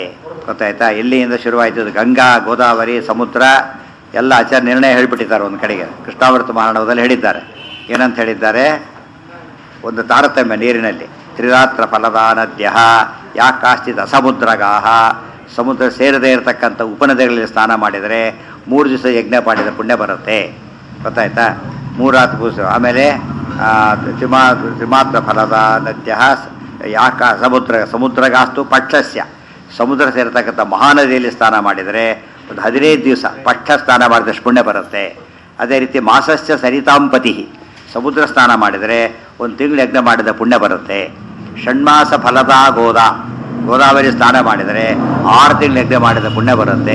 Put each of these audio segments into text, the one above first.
ಗೊತ್ತಾಯ್ತಾ ಎಲ್ಲಿಯಿಂದ ಶುರುವಾಯಿತು ಇದು ಗಂಗಾ ಗೋದಾವರಿ ಸಮುದ್ರ ಎಲ್ಲ ಆಚಾರ ನಿರ್ಣಯ ಹೇಳಿಬಿಟ್ಟಿದ್ದಾರೆ ಒಂದು ಕಡೆಗೆ ಕೃಷ್ಣಾವೃತ ಮಹಾರಣವದಲ್ಲಿ ಹೇಳಿದ್ದಾರೆ ಏನಂತ ಹೇಳಿದ್ದಾರೆ ಒಂದು ತಾರತಮ್ಯ ನೀರಿನಲ್ಲಿ ತ್ರಿರಾತ್ರ ಫಲದ ನದ್ಯ ಯಾಕಾಶ್ಚಿತ್ ಅಸಮುದ್ರಗಾಹ ಸಮುದ್ರ ಸೇರದೇ ಇರತಕ್ಕಂಥ ಉಪನದಿಗಳಲ್ಲಿ ಸ್ನಾನ ಮಾಡಿದರೆ ಮೂರು ದಿವಸ ಯಜ್ಞ ಮಾಡಿದ ಪುಣ್ಯ ಬರುತ್ತೆ ಗೊತ್ತಾಯ್ತಾ ಮೂರಾತ್ ಪೂಸ ಆಮೇಲೆ ಆ, ತ್ರಿಮಾ ತ್ರಿಮಾತ್ರ ಫಲದ ನದ್ಯ ಯಾಕ ಸಮುದ್ರ ಸಮುದ್ರಗಾಸ್ತು ಪಕ್ಷಸ್ಯ ಸಮುದ್ರ ಸೇರತಕ್ಕಂಥ ಮಹಾನದಿಯಲ್ಲಿ ಸ್ನಾನ ಮಾಡಿದರೆ ಒಂದು ಹದಿನೈದು ದಿವಸ ಪಕ್ಷ ಸ್ನಾನ ಮಾಡಿದಷ್ಟು ಪುಣ್ಯ ಬರುತ್ತೆ ಅದೇ ರೀತಿ ಮಾಸಸ್ಯ ಸರಿತಾಂಪತಿ ಸಮುದ್ರ ಸ್ನಾನ ಮಾಡಿದರೆ ಒಂದು ತಿಂಗಳು ಯಜ್ಞ ಮಾಡಿದ ಪುಣ್ಯ ಬರುತ್ತೆ ಷಣ್ಮಾಸ ಫಲದ ಗೋದ ಗೋದಾವರಿ ಸ್ನಾನ ಮಾಡಿದರೆ ಆರು ತಿಂಗಳು ಯಜ್ಞ ಮಾಡಿದ ಪುಣ್ಯ ಬರುತ್ತೆ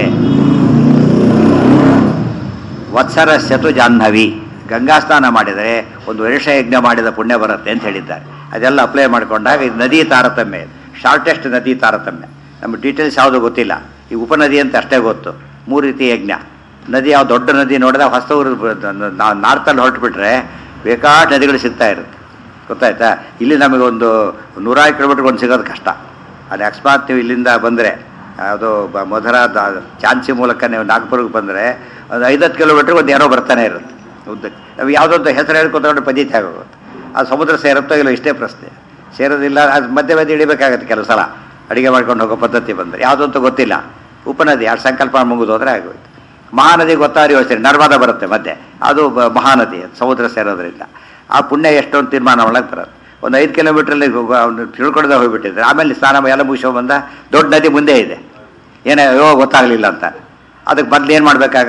ವತ್ಸರಸ್ಯತು ಜಾಹ್ನವಿ ಗಂಗಾ ಸ್ನಾನ ಮಾಡಿದರೆ ಒಂದು ವರ್ಷ ಯಜ್ಞ ಮಾಡಿದ ಪುಣ್ಯ ಬರುತ್ತೆ ಅಂತ ಹೇಳಿದ್ದಾರೆ ಅದೆಲ್ಲ ಅಪ್ಲೈ ಮಾಡಿಕೊಂಡಾಗ ಇದು ನದಿ ತಾರತಮ್ಯ ಶಾರ್ಟೆಸ್ಟ್ ನದಿ ತಾರತಮ್ಯ ನಮಗೆ ಡೀಟೇಲ್ಸ್ ಯಾವುದು ಗೊತ್ತಿಲ್ಲ ಈ ಉಪನದಿ ಅಂತ ಅಷ್ಟೇ ಗೊತ್ತು ಮೂರು ರೀತಿ ಯಜ್ಞ ನದಿ ಯಾವ ದೊಡ್ಡ ನದಿ ನೋಡಿದಾಗ ಹೊಸೂರು ನಾರ್ತಲ್ಲಿ ಹೊರಟುಬಿಟ್ರೆ ಬೇಕಾದ ನದಿಗಳು ಸಿಗ್ತಾ ಇರುತ್ತೆ ಗೊತ್ತಾಯ್ತಾ ಇಲ್ಲಿ ನಮಗೆ ಒಂದು ನೂರಾರು ಕಿಲೋಮೀಟ್ರ್ ಒಂದು ಸಿಗೋದು ಕಷ್ಟ ಅಲ್ಲಿ ಅಕಸ್ಮಾತ್ ನೀವು ಇಲ್ಲಿಂದ ಬಂದರೆ ಅದು ಬ- ಮಧುರ ದ- ಚಾನ್ಸಿ ಮೂಲಕ ನೀವು ನಾಗ್ಪುರಕ್ಕೆ ಬಂದರೆ ಒಂದು ಐದತ್ತು ಕಿಲೋಮೀಟ್ರ್ ಒಂದು ಏನೋ ಬರ್ತಾನೆ ಇರುತ್ತೆ ಉದ್ದಕ್ಕೆ ನಾವು ಯಾವುದೊಂದು ಹೆಸರು ಹೇಳ್ಕೊತಗೊಂಡು ಪದ್ಧತಿ ಆಗೋಗುತ್ತೆ ಅದು ಸಮುದ್ರ ಸೇರುತ್ತೋ ಇಲ್ಲ ಇಷ್ಟೇ ಪ್ರಶ್ನೆ ಸೇರೋದಿಲ್ಲ ಅದು ಮಧ್ಯೆ ಮಧ್ಯೆ ಇಳಿಬೇಕಾಗತ್ತೆ ಕೆಲವು ಸಲ ಅಡುಗೆ ಮಾಡ್ಕೊಂಡು ಹೋಗೋ ಪದ್ಧತಿ ಬಂದರೆ ಯಾವುದೂ ಅಂತ ಗೊತ್ತಿಲ್ಲ ಉಪನದಿ ಆ ಸಂಕಲ್ಪ ಮುಗಿದು ಹೋದರೆ ಆಗೋಯ್ತು ಮಹಾನದಿ ಗೊತ್ತಾರಿ ಯೋಚನೆ ನರ್ಮದಾ ಬರುತ್ತೆ ಮಧ್ಯೆ ಅದು ಬ- ಮಹಾನದಿ ಸಮುದ್ರ ಸೇರೋದ್ರಿಂದ ಆ ಪುಣ್ಯ ಎಷ್ಟು ಅಂತ ತೀರ್ಮಾನ ಒಳಗೆ ಬರುತ್ತೆ ಒಂದು ಐದು ಕಿಲೋಮೀಟ್ರಲ್ಲಿ ತಿಳ್ಕೊಳ್ದೆ ಹೋಗ್ಬಿಟ್ಟಿದ್ರೆ ಆಮೇಲೆ ಸ್ನಾನ ಎಲ್ಲ ಮುಗಿಸೋ ಬಂದ ದೊಡ್ಡ ನದಿ ಮುಂದೆ ಇದೆ ಏನೇ ಅಯ್ಯೋ ಗೊತ್ತಾಗಲಿಲ್ಲ ಅಂತ ಅದಕ್ಕೆ ಮೊದಲು ಏನು ಮಾಡಬೇಕಾಗ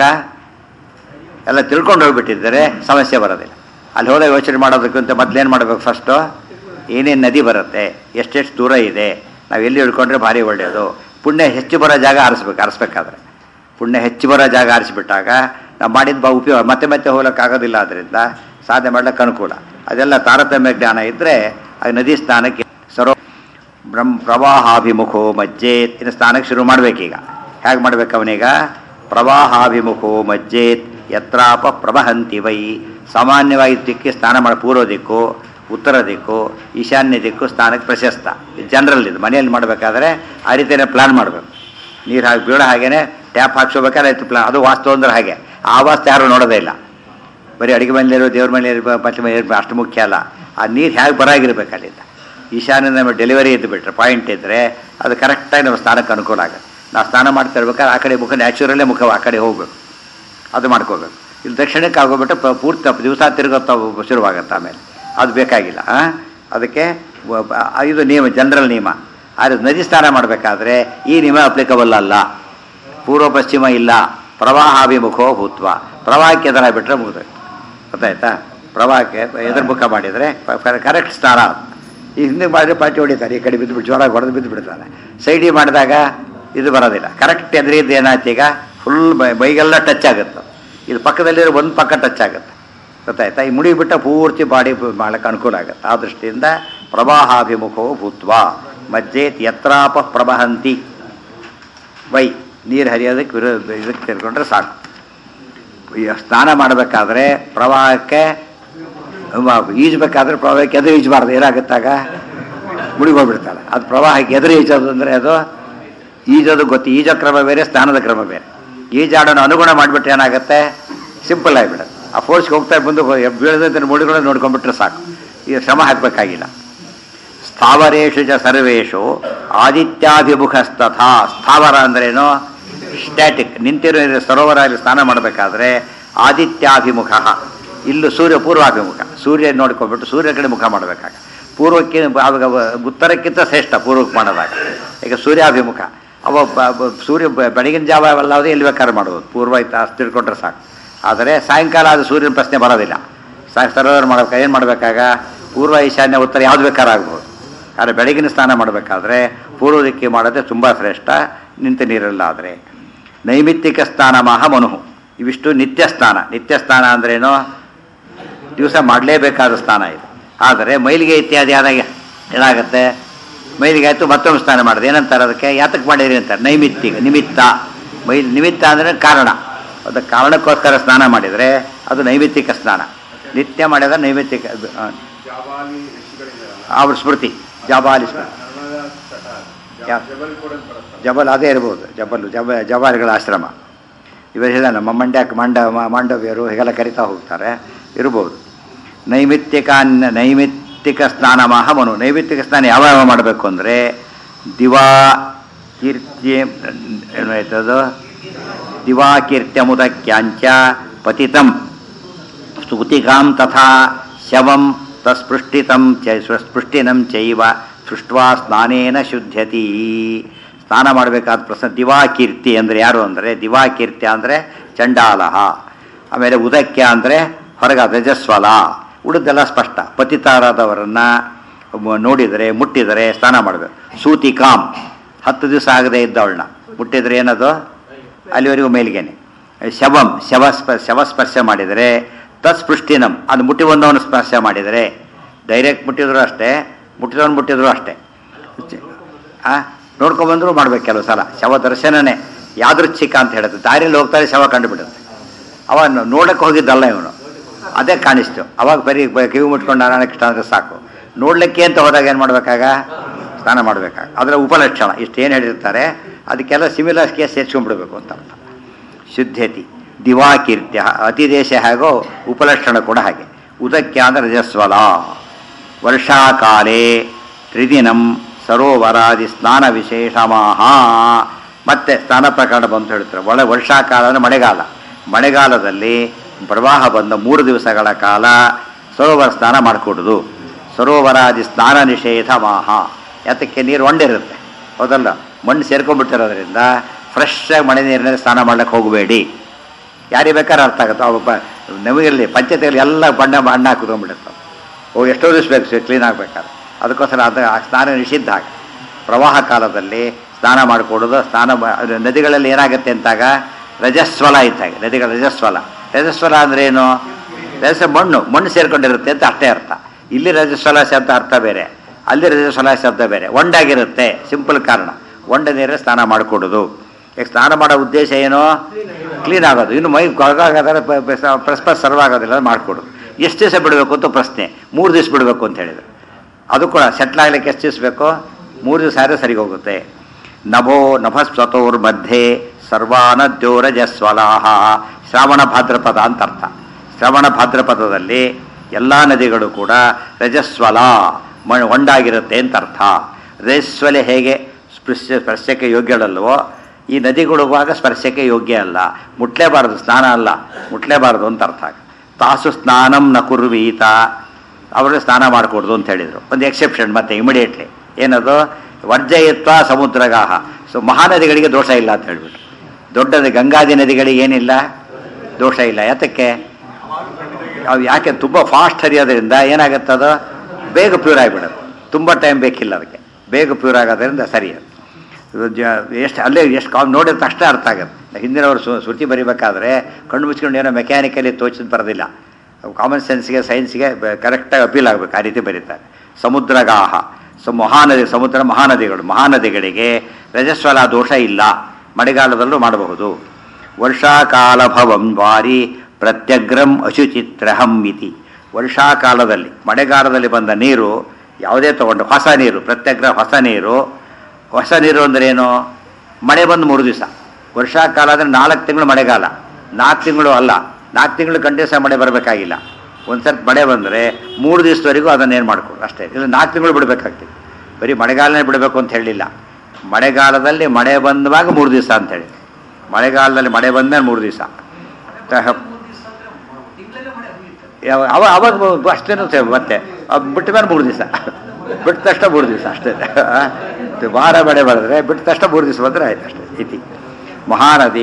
ಎಲ್ಲ ತಿಳ್ಕೊಂಡು ಹೋಗ್ಬಿಟ್ಟಿದ್ದರೆ ಸಮಸ್ಯೆ ಬರೋದಿಲ್ಲ ಅಲ್ಲಿ ಹೋದಾಗ ಯೋಚನೆ ಮಾಡೋದಕ್ಕಿಂತ ಮೊದಲೇನು ಮಾಡಬೇಕು ಫಸ್ಟು ಏನೇನು ನದಿ ಬರುತ್ತೆ ಎಷ್ಟೆಷ್ಟು ದೂರ ಇದೆ ನಾವು ಎಲ್ಲಿ ಹಿಡ್ಕೊಂಡ್ರೆ ಭಾರಿ ಒಳ್ಳೆಯದು ಪುಣ್ಯ ಹೆಚ್ಚು ಬರೋ ಜಾಗ ಆರಿಸ್ಬೇಕು ಆರಿಸ್ಬೇಕಾದ್ರೆ ಪುಣ್ಯ ಹೆಚ್ಚು ಬರೋ ಜಾಗ ಆರಿಸ್ಬಿಟ್ಟಾಗ ನಾವು ಮಾಡಿದ ಬಾ ಉಪಯೋಗ ಮತ್ತೆ ಮತ್ತೆ ಹೋಗ್ಲಿಕ್ಕಾಗೋದಿಲ್ಲ ಅದರಿಂದ ಸಾಧನೆ ಮಾಡ್ಲಿಕ್ಕೆ ಅನುಕೂಲ ಅದೆಲ್ಲ ತಾರತಮ್ಯ ಜ್ಞಾನ ಇದ್ದರೆ ಆ ನದಿ ಸ್ನಾನಕ್ಕೆ ಸರೋ ಬ್ರಹ್ಮ ಪ್ರವಾಹಾಭಿಮುಖೋ ಮಜ್ಜೇತ್ ಇನ್ನು ಸ್ನಾನಕ್ಕೆ ಶುರು ಮಾಡಬೇಕೀಗ ಹೇಗೆ ಮಾಡ್ಬೇಕು ಅವನೀಗ ಪ್ರವಾಹಾಭಿಮುಖೋ ಮಜ್ಜೇತ್ ಯತ್ರಾಪ ಪ್ರವಹಂತಿ ವೈ ಸಾಮಾನ್ಯವಾಗಿ ದಿಕ್ಕಿ ಸ್ನಾನ ಮಾಡಿ ಪೂರ್ವ ದಿಕ್ಕು ಉತ್ತರ ದಿಕ್ಕು ಈಶಾನ್ಯ ದಿಕ್ಕು ಸ್ನಾನಕ್ಕೆ ಪ್ರಶಸ್ತ ಜನರಲ್ ಇದು ಮನೆಯಲ್ಲಿ ಮಾಡಬೇಕಾದ್ರೆ ಆ ರೀತಿಯೇ ಪ್ಲಾನ್ ಮಾಡಬೇಕು ನೀರು ಹಾಕಿ ಬೀಳೋ ಹಾಗೇನೆ ಟ್ಯಾಪ್ ಹಾಕ್ಸೋಬೇಕಾದ್ರೆ ಆಯ್ತು ಪ್ಲಾನ್ ಅದು ವಾಸ್ತು ಅಂದ್ರೆ ಹಾಗೆ ಆ ವಾಸ್ತು ಯಾರು ನೋಡೋದೇ ಇಲ್ಲ ಬರೀ ಅಡುಗೆ ಮನೆಯಲ್ಲಿರೋ ದೇವ್ರ ಮನೆಯಲ್ಲಿ ಪತ್ನಿ ಮನೆಯಲ್ಲಿ ಅಷ್ಟು ಮುಖ್ಯ ಅಲ್ಲ ಆ ನೀರು ಹೇಗೆ ಬರಾಗಿರ್ಬೇಕು ಅಲ್ಲಿಂದ ಈಶಾನ್ಯ ನಮ್ಮ ಡೆಲಿವರಿ ಇದ್ದು ಬಿಟ್ರೆ ಪಾಯಿಂಟ್ ಇದ್ದರೆ ಅದು ಕರೆಕ್ಟಾಗಿ ನಮ್ಮ ಸ್ನಾನಕ್ಕೆ ಅನುಕೂಲ ಆಗುತ್ತೆ ನಾವು ಸ್ನಾನ ಮಾಡ್ತಾ ಇರ್ಬೇಕಾದ್ರೆ ಆ ಕಡೆ ಮುಖ ನ್ಯಾಚುರಲ್ಲೇ ಮುಖ ಆ ಕಡೆ ಹೋಗ್ಬೇಕು ಅದು ಮಾಡ್ಕೋಬೇಕು ಇಲ್ಲಿ ದಕ್ಷಿಣಕ್ಕೆ ಆಗೋಗ್ಬಿಟ್ಟು ಪ- ಪೂರ್ತಿ ದಿವಸ ತಿರುಗುತ್ತಾ ಶುರುವಾಗತ್ತೆ ಆಮೇಲೆ ಅದು ಬೇಕಾಗಿಲ್ಲ ಆ? ಅದಕ್ಕೆ ವ- ಬ- ಇದು ನಿಯಮ ಜನರಲ್ ನಿಯಮ ಆದರೆ ನದಿ ಸ್ನಾನ ಮಾಡಬೇಕಾದ್ರೆ ಈ ನಿಯಮ ಅಪ್ಲಿಕಬಲ್ ಅಲ್ಲ ಪೂರ್ವ ಪಶ್ಚಿಮ ಇಲ್ಲ ಪ್ರವಾಹಾಭಿಮುಖೋ ಭೂತ್ವ ಪ್ರವಾಹಕ್ಕೆ ಎದುರ ಬಿಟ್ಟರೆ ಮುಗಿದೋಯ್ತು ಗೊತ್ತಾಯ್ತಾ ಪ್ರವಾಹಕ್ಕೆ ಎದುರು ಮುಖ ಮಾಡಿದರೆ ಕರೆಕ್ಟ್ ಸ್ನಾನ ಈ ಹಿಂದೆ ಮಾಡಿದ್ರೆ ಪಾಟಿ ಹೊಡಿತಾರೆ ಈ ಕಡೆ ಬಿದ್ದುಬಿಟ್ಟು ಜೋರಾಗಿ ಹೊಡೆದು ಬಿದ್ದು ಬಿಡ್ತಾರೆ ಸೈಡಿಗೆ ಮಾಡಿದಾಗ ಇದು ಬರೋದಿಲ್ಲ ಕರೆಕ್ಟ್ ಎದುರಿದ್ದು ಏನಾಯ್ತು ಈಗ ಫುಲ್ ಮೈಗೆಲ್ಲ ಟಚ್ ಆಗುತ್ತೆ ಇದು ಪಕ್ಕದಲ್ಲಿರೋ ಒಂದು ಪಕ್ಕ ಟಚ್ ಆಗುತ್ತೆ ಗೊತ್ತಾಯ್ತಾ ಈ ಮುಡಿ ಬಿಟ್ಟ ಪೂರ್ತಿ ಬಾಡಿ ಮಾಡಕ್ಕೆ ಅನುಕೂಲ ಆಗುತ್ತೆ ಆ ದೃಷ್ಟಿಯಿಂದ ಪ್ರವಾಹಾಭಿಮುಖೋ ಭೂತ್ವ ಮಜ್ಜೇತ್ ಯತ್ರಾಪ ಪ್ರವಹಂತಿ ವೈ ನೀರು ಹರಿಯೋದಕ್ಕೆ ವಿರೋ ಇದಕ್ಕೆ ತಿಳ್ಕೊಂಡ್ರೆ ಸಾಕು ಈ ಸ್ನಾನ ಮಾಡಬೇಕಾದ್ರೆ ಪ್ರವಾಹಕ್ಕೆ ಮ- ಈಜ್ಬೇಕಾದ್ರೆ ಪ್ರವಾಹಕ್ಕೆ ಎದುರು ಈಜಬಾರ್ದು ಏನಾಗುತ್ತಾಗ ಮುಳುಗೋಗ್ಬಿಡ್ತಾಳೆ ಅದು ಪ್ರವಾಹಕ್ಕೆ ಎದುರು ಈಜೋದು ಅಂದರೆ ಅದು ಈಜೋದು ಗೊತ್ತು ಈಜೋ ಕ್ರಮ ಬೇರೆ ಸ್ನಾನದ ಕ್ರಮ ಬೇರೆ ಈಜಾಡೋಣ ಅನುಗುಣ ಮಾಡಿಬಿಟ್ರೆ ಏನಾಗುತ್ತೆ ಸಿಂಪಲ್ ಆಗಿಬಿಡುತ್ತೆ ಆ ಫೋರ್ಸ್ಗೆ ಹೋಗ್ತಾ ಬಂದು ಬೀಳದಂತೆ ಮುಳುಗಳು ನೋಡ್ಕೊಂಡ್ಬಿಟ್ರೆ ಸಾಕು ಈಗ ಶ್ರಮ ಹಾಕಬೇಕಾಗಿಲ್ಲ ಸ್ಥಾವರೇಶು ಚ ಸರ್ವೇಶು ಆದಿತ್ಯಾಭಿಮುಖಸ್ತಥಾ ಸ್ಥಾವರ ಅಂದ್ರೇನು ಸ್ಟ್ಯಾಟಿಕ್ ನಿಂತಿರೋ ನೀರು ಸರೋವರಲ್ಲಿ ಸ್ನಾನ ಮಾಡಬೇಕಾದ್ರೆ ಆದಿತ್ಯಾಭಿಮುಖ ಇಲ್ಲೂ ಸೂರ್ಯ ಪೂರ್ವಾಭಿಮುಖ ಸೂರ್ಯ ನೋಡ್ಕೊಂಡ್ಬಿಟ್ಟು ಸೂರ್ಯ ಕಡೆ ಮುಖ ಮಾಡಬೇಕಾಗ ಪೂರ್ವಕ್ಕೆ ಆವಾಗ ಅವ- ಉತ್ತರಕ್ಕಿಂತ ಶ್ರೇಷ್ಠ ಪೂರ್ವಕ್ಕೆ ಮಾಡೋದಾಗ ಈಗ ಸೂರ್ಯಾಭಿಮುಖ ಅವ ಬ- ಬ- ಸೂರ್ಯ ಬ- ಬೆಳಗಿನ ಜಾವ ಅವೆಲ್ಲವುದೇ ಎಲ್ಲಿ ಬೇಕಾದ್ರೆ ಮಾಡ್ಬೋದು ಪೂರ್ವ ಇತ್ತು ಅಷ್ಟು ತಿಳ್ಕೊಂಡ್ರೆ ಸಾಕು ಆದರೆ ಸಾಯಂಕಾಲ ಅದು ಸೂರ್ಯನ ಪ್ರಶ್ನೆ ಬರೋದಿಲ್ಲ ಸಾ ಸರೋವರ ಮಾಡ್ಬೇಕು ಏನು ಮಾಡಬೇಕಾಗ ಪೂರ್ವ ಈಶಾನ್ಯ ಉತ್ತರ ಯಾವ್ದು ಬೇಕಾದ್ರೂ ಆಗ್ಬೋದು ಆದರೆ ಬೆಳಗಿನ ಸ್ನಾನ ಮಾಡಬೇಕಾದ್ರೆ ಪೂರ್ವ ದಿಕ್ಕಿ ಮಾಡೋದೇ ತುಂಬ ಶ್ರೇಷ್ಠ ನಿಂತ ನೀರಲ್ಲಾದರೆ ನೈಮಿತ್ತಿಕ ಸ್ನಾನ ಮಹ ಮನುಹು ಇವಿಷ್ಟು ನಿತ್ಯ ಸ್ನಾನ ನಿತ್ಯ ಸ್ನಾನ ಅಂದ್ರೇನು ದಿವಸ ಮಾಡಲೇಬೇಕಾದ ಸ್ನಾನ ಇದು ಆದರೆ ಮೈಲಿಗೆ ಇತ್ಯಾದಿ ಆದಾಗ ಏನಾಗುತ್ತೆ ಮೈಲಿಗೆ ಆಯಿತು ಮತ್ತೊಂದು ಸ್ನಾನ ಮಾಡೋದು ಏನಂತಾರೆ ಅದಕ್ಕೆ ಯಾತಕ್ಕೆ ಮಾಡಿರಿ ಅಂತಾರೆ ನೈಮಿತ್ತಿಕ ನಿಮಿತ್ತ ಮೈ ನಿಮಿತ್ತ ಅಂದರೆ ಕಾರಣ ಅದು ಕಾರಣಕ್ಕೋಸ್ಕರ ಸ್ನಾನ ಮಾಡಿದರೆ ಅದು ನೈಮಿತ್ತಿಕ ಸ್ನಾನ ನಿತ್ಯ ಮಾಡಿದ್ರೆ ನೈಮಿತ್ತಿಕ ಅದು, ಆ, ಜಾಬಾಲಿ ಋಷಿಗಳಿದ್ದಾರಲ್ಲ ಅವ್ರ ಸ್ಮೃತಿ ಜಾಬಾಲಿ ಸ್ಮೃತಿ ನರ್ಮದಾ ತಟ ಯಾ- ಜಬಲ್ ಅದೇ ಇರ್ಬೋದು ಜಬಲ್ಲು ಜಬ ಜಬಾರಿಗಳ ಆಶ್ರಮ ಇವೆಲ್ಲ ನಮ್ಮ ಮಂಡ್ಯ ಮಂಡ ಮ- ಮಾಂಡವ್ಯರು ಹೀಗೆಲ್ಲ ಕರಿತಾ ಹೋಗ್ತಾರೆ ಇರ್ಬೋದು ನೈಮಿತ್ತಿಕ ಅನ್ನ- ನೈಮಿತ್ತಿಕ ಸ್ನಾನ ಮಹಾಮನು ನೈಮಿತ್ತಿಕ ಸ್ನಾನ ಯಾವಾಗ ಮಾಡಬೇಕು ಅಂದರೆ ದಿವಾ ಕೀರ್ತಿ ಏನಾಯ್ತದು ದಿವಾ ಕೀರ್ತ್ಯಮುದಕ್ಯಾಂಚ ಪತಿತಂ ಸ್ತುತಿಕಾಂ ತಥಾ ಶವಂ ತಸ್ಪೃಷ್ಟಿತಂ ಚ ಸ್ಪೃಷ್ಟಿನಂ ಚೈವ ಸೃಷ್ಟ್ವಾ ಸ್ನಾನೇನ ಶುದ್ಧತಿ ಸ್ನಾನ ಮಾಡಬೇಕಾದ ಪ್ರಶ್ನೆ ದಿವಾಕೀರ್ತಿ ಅಂದರೆ ಯಾರು ಅಂದರೆ ದಿವಾಕೀರ್ತಿ ಅಂದರೆ ಚಂಡಾಲಹ ಆಮೇಲೆ ಉದಕ್ಯ ಅಂದರೆ ಹೊರಗ ರಜಸ್ವಲ ಉಳಿದೆಲ್ಲ ಸ್ಪಷ್ಟ ಪತಿತಾರಾದವರನ್ನು ನೋಡಿದರೆ ಮುಟ್ಟಿದರೆ ಸ್ನಾನ ಮಾಡಬೇಕು ಸೂತಿಕಾಂ ಹತ್ತು ದಿವಸ ಆಗದೆ ಇದ್ದವಳನ್ನ ಮುಟ್ಟಿದರೆ ಏನದು ಅಲ್ಲಿವರೆಗೂ ಮೇಲ್ಗೇನೆ ಶವಂ ಶವಸ್ಪ ಶವಸ್ಪರ್ಶ ಮಾಡಿದರೆ ತತ್ಸ್ಪೃಷ್ಟಿನಂ ಅದು ಮುಟ್ಟಿ ಬಂದವನು ಸ್ಪರ್ಶ ಮಾಡಿದರೆ ಡೈರೆಕ್ಟ್ ಮುಟ್ಟಿದ್ರು ಅಷ್ಟೇ ಮುಟ್ಟಿದವನು ಮುಟ್ಟಿದ್ರು ಅಷ್ಟೇ ಆ ನೋಡ್ಕೊಂಬಂದ್ರು ಮಾಡ್ಬೇಕು ಕೆಲವು ಸಲ ಶವ ದರ್ಶನನೇ ಯಾದೃಚ್ಛಿಕ ಅಂತ ಹೇಳುತ್ತೆ ದಾರಿಯಲ್ಲಿ ಹೋಗ್ತಾರೆ ಶವ ಕಂಡುಬಿಡುತ್ತೆ ಅವ ನೋಡಕ್ಕೆ ಹೋಗಿದ್ದಲ್ಲ ಇವನು ಅದೇ ಕಾಣಿಸ್ತು ಅವಾಗ ಬರೀ ಬ- ಕಿವಿ ಮುಟ್ಕೊಂಡು ನಾರಾಯಣ ಕೃಷ್ಣ ಅಂದ್ರೆ ಸಾಕು ನೋಡ್ಲಿಕ್ಕೆ ಅಂತ ಹೋದಾಗ ಏನು ಮಾಡ್ಬೇಕಾಗ ಸ್ನಾನ ಮಾಡ್ಬೇಕಾಗ ಅದರ ಉಪಲಕ್ಷಣ ಇಷ್ಟು ಏನು ಹೇಳಿರ್ತಾರೆ ಅದಕ್ಕೆಲ್ಲ ಸಿಮಿಲರ್ ಕೇಸ್ ಸೇರ್ಸ್ಕೊಂಡ್ಬಿಡ್ಬೇಕು ಅಂತ ಅರ್ಥ ಶುದ್ಧತಿ ದಿವಾಕೀರ್ತ್ಯ ಅತಿದೇಶ ಹೇಗೋ ಉಪಲಕ್ಷಣ ಕೂಡ ಹಾಗೆ ಉದಕ್ಯ ಅಂದ್ರೆ ರಜಸ್ವಲ ವರ್ಷಾಕಾಲೇ ತ್ರಿದಿನಂ ಸರೋವರಾದಿ ಸ್ನಾನ ವಿಶೇಷಮಾಹ ಮತ್ತೆ ಸ್ನಾನ ಪ್ರಕರಣ ಬಂತು ಹೇಳ್ತಾರೆ ಒಳ ವರ್ಷಾಕಾಲ ಅಂದರೆ ಮಳೆಗಾಲ ಮಳೆಗಾಲದಲ್ಲಿ ಪ್ರವಾಹ ಬಂದ ಮೂರು ದಿವಸಗಳ ಕಾಲ ಸರೋವರ ಸ್ನಾನ ಮಾಡಿಕೊಡುದು ಸರೋವರಾದಿ ಸ್ನಾನ ನಿಷೇಧ ಮಾಹ ಯಾತಕ್ಕೆ ನೀರು ಒಂಡಿರುತ್ತೆ ಹೌದಲ್ಲ ಮಣ್ಣು ಸೇರ್ಕೊಂಡ್ಬಿಟ್ಟಿರೋದ್ರಿಂದ ಫ್ರೆಶ್ ಆಗಿ ಮಳೆ ನೀರಿನಲ್ಲಿ ಸ್ನಾನ ಮಾಡ್ಲಿಕ್ಕೆ ಹೋಗಬೇಡಿ ಯಾರಿಗೆ ಬೇಕಾದ್ರೆ ಅರ್ಥ ಆಗುತ್ತೆ ಒಬ್ಬ ನಮಗಿರಲಿ ಪಂಚಾಯತಿಯಲ್ಲಿ ಎಲ್ಲ ಬಣ್ಣ ಬಣ್ಣ ಹಾಕಿದ್ಕೊಂಡ್ಬಿಡುತ್ತೆ ಓ ಎಷ್ಟೋ ದಿವಸ ಬೇಕು ಕ್ಲೀನ್ ಆಗಬೇಕಾದ್ರೆ ಅದಕ್ಕೋಸ್ಕರ ಅದು ಆ ಸ್ನಾನ ನಿಷಿದ್ಧ ಆಗ ಪ್ರವಾಹ ಕಾಲದಲ್ಲಿ ಸ್ನಾನ ಮಾಡಿಕೊಡೋದು ಸ್ನಾನ ಮಾ- ಅದು ನದಿಗಳಲ್ಲಿ ಏನಾಗುತ್ತೆ ಅಂತಾಗ ರಜಸ್ವಲ ಇದ್ದಾಗ ನದಿಗಳ ರಜಸ್ವಲ ರಜಸ್ವಲ ಅಂದ್ರೆ ಏನು ರಜಸ ಮಣ್ಣು ಮಣ್ಣು ಸೇರ್ಕೊಂಡಿರುತ್ತೆ ಅಂತ ಅಷ್ಟೇ ಅರ್ಥ ಇಲ್ಲಿ ರಜಸ್ವಲ ಶಬ್ದ ಅರ್ಥ ಬೇರೆ ಅಲ್ಲಿ ರಜಸ್ವಲ ಶಬ್ದ ಬೇರೆ ಒಂಡಾಗಿರುತ್ತೆ ಸಿಂಪಲ್ ಕಾರಣ ಒಂಡ ನೀರಲ್ಲಿ ಸ್ನಾನ ಮಾಡಿಕೊಡೋದು ಈಗ ಸ್ನಾನ ಮಾಡೋ ಉದ್ದೇಶ ಏನು ಕ್ಲೀನ್ ಆಗೋದು ಇನ್ನು ಮೈ ಕೊಳಗಾಗದ್ರೆ ಪರಸ್ಪರ ಸರ್ವ್ ಆಗೋದಿಲ್ಲ ಮಾಡಿಕೊಡೋದು ಎಷ್ಟು ದಿವಸ ಬಿಡಬೇಕು ಅಂತ ಪ್ರಶ್ನೆ ಮೂರು ದಿವಸ ಬಿಡಬೇಕು ಅಂತ ಹೇಳಿದ್ರು ಅದು ಕೂಡ ಸೆಟ್ಲ್ ಆಗ್ಲಿಕ್ಕೆ ಎಷ್ಟು ದಿವಸ ಬೇಕು ಮೂರು ದಿವಸ ಆದ್ರೆ ಸರಿಗೆ ಹೋಗುತ್ತೆ ನಭೋ ನಭಸ್ವತೋರ್ ಮಧ್ಯೆ ಸರ್ವಾನದ್ಯೋ ರಜಸ್ವಲಾಹ ಶ್ರಾವಣ ಭಾದ್ರಪದ ಅಂತ ಅರ್ಥ ಶ್ರವಣ ಭಾದ್ರಪದದಲ್ಲಿ ಎಲ್ಲ ನದಿಗಳು ಕೂಡ ರಜಸ್ವಲ ಮಣ್ಣು ಒಂಡಾಗಿರುತ್ತೆ ಅಂತ ಅರ್ಥ ರಜಸ್ವಲೆ ಹೇಗೆ ಸ್ಪೃಶ ಸ್ಪರ್ಶಕ್ಕೆ ಯೋಗ್ಯಳಲ್ವೋ ಈ ನದಿಗಳುವಾಗ ಸ್ಪರ್ಶಕ್ಕೆ ಯೋಗ್ಯ ಅಲ್ಲ ಮುಟ್ಲೇಬಾರದು ಸ್ನಾನ ಅಲ್ಲ ಮುಟ್ಲೇಬಾರದು ಅಂತ ಅರ್ಥ ತಾಸು ಸ್ನಾನಂ ನ ಕುರ್ವೀತ ಅವರು ಸ್ನಾನ ಮಾಡಿಕೊಡ್ದು ಅಂತ ಹೇಳಿದರು ಒಂದು ಎಕ್ಸೆಪ್ಷನ್ ಮತ್ತೆ ಇಮಿಡಿಯೇಟ್ಲಿ ಏನದು ವರ್ಜಯಿತ್ವ ಸಮುದ್ರಗಾಹ ಸೊ ಮಹಾನದಿಗಳಿಗೆ ದೋಷ ಇಲ್ಲ ಅಂತ ಹೇಳ್ಬಿಟ್ಟು ದೊಡ್ಡ ನದಿ- ಗಂಗಾದಿ ನದಿಗಳಿಗೆ ಏನಿಲ್ಲ ದೋಷ ಇಲ್ಲ ಯಾತಕ್ಕೆ ಅವು ಯಾಕೆ ತುಂಬ ಫಾಸ್ಟ್ ಹರಿಯೋದ್ರಿಂದ ಏನಾಗುತ್ತೆ ಅದು ಬೇಗ ಪ್ಯೂರ್ ಆಗಿಬಿಡುತ್ತೆ ತುಂಬ ಟೈಮ್ ಬೇಕಿಲ್ಲ ಅದಕ್ಕೆ ಬೇಗ ಪ್ಯೂರ್ ಆಗೋದ್ರಿಂದ ಸರಿ ಅದು ಎಷ್ಟು ಅಲ್ಲೇ ಎಷ್ಟು ಕಾಮ್ ನೋಡಿದ ತಕ್ಷಣ ಅರ್ಥ ಆಗುತ್ತೆ ಹಿಂದಿನವರು ಸು ಶ್ರುತಿ ಬರಿಬೇಕಾದ್ರೆ ಕಣ್ಣು ಮುಚ್ಕೊಂಡು ಏನೋ ಮೆಕ್ಯಾನಿಕಲಿ ತೋಚಿದ್ ಬರೋದಿಲ್ಲ ಕಾಮನ್ ಸೆನ್ಸ್ಗೆ ಸೈನ್ಸ್ಗೆ ಕರೆಕ್ಟಾಗಿ ಅಪೀಲ್ ಆಗಬೇಕು ಆ ರೀತಿ ಬರೀತಾರೆ ಸಮುದ್ರಗಾಹ ಸೊ ಮಹಾನದಿ ಸಮುದ್ರ ಮಹಾನದಿಗಳು ಮಹಾನದಿಗಳಿಗೆ ರಜಸ್ವಲ ದೋಷ ಇಲ್ಲ ಮಳೆಗಾಲದಲ್ಲೂ ಮಾಡಬಹುದು ವರ್ಷಾಕಾಲ ಭವಂ ವಾರಿ ಪ್ರತ್ಯಗ್ರಂ ಅಶುಚಿತ್ರಹಂ ಇತಿ ವರ್ಷಾಕಾಲದಲ್ಲಿ ಮಳೆಗಾಲದಲ್ಲಿ ಬಂದ ನೀರು ಯಾವುದೇ ತಗೊಂಡು ಹೊಸ ನೀರು ಪ್ರತ್ಯಗ್ರ ಹೊಸ ನೀರು ಹೊಸ ನೀರು ಅಂದ್ರೆ ಏನು ಮಳೆ ಬಂದು ಮೂರು ದಿವಸ ವರ್ಷಾಕಾಲ ಅಂದರೆ ನಾಲ್ಕು ತಿಂಗಳು ಮಳೆಗಾಲ ನಾಲ್ಕು ತಿಂಗಳು ಅಲ್ಲ ನಾಲ್ಕು ತಿಂಗಳು ಕಂಟಿನ್ಯೂಸ್ ಮಳೆ ಬರಬೇಕಾಗಿಲ್ಲ ಒಂದು ಸರ್ತಿ ಮಳೆ ಬಂದರೆ ಮೂರು ದಿವಸದವರೆಗೂ ಅದನ್ನೇನು ಮಾಡ್ಕೊಂಡು ಅಷ್ಟೇ ಇಲ್ಲ ನಾಲ್ಕು ತಿಂಗಳು ಬಿಡಬೇಕಾಗ್ತದೆ ಬರೀ ಮಳೆಗಾಲನೇ ಬಿಡಬೇಕು ಅಂತ ಹೇಳಿಲ್ಲ ಮಳೆಗಾಲದಲ್ಲಿ ಮಳೆ ಬಂದವಾಗ ಮೂರು ದಿವಸ ಅಂತೇಳಿ ಮಳೆಗಾಲದಲ್ಲಿ ಮಳೆ ಬಂದ್ಮೇಲೆ ಮೂರು ದಿವಸ ಯಾವ- ಅವ ಅವಾಗ ಬ- ಅಷ್ಟೇನು ಸೇವ್ ಮತ್ತೆ ಅದ್ ಬಿಟ್ಟ ಮೇಲೆ ಮೂರು ದಿವಸ ಬಿಟ್ಟ ತಕ್ಷಣ ಮೂರು ದಿವಸ ಅಷ್ಟೇ ಇದು ವಾರ ಮಳೆ ಬರೆದ್ರೆ ಬಿಟ್ಟ ತಕ್ಷಣ ಮೂರು ದಿವಸ ಬಂದರೆ ಆಯ್ತು ಅಷ್ಟೇ ಇತಿ ಮಹಾನದಿ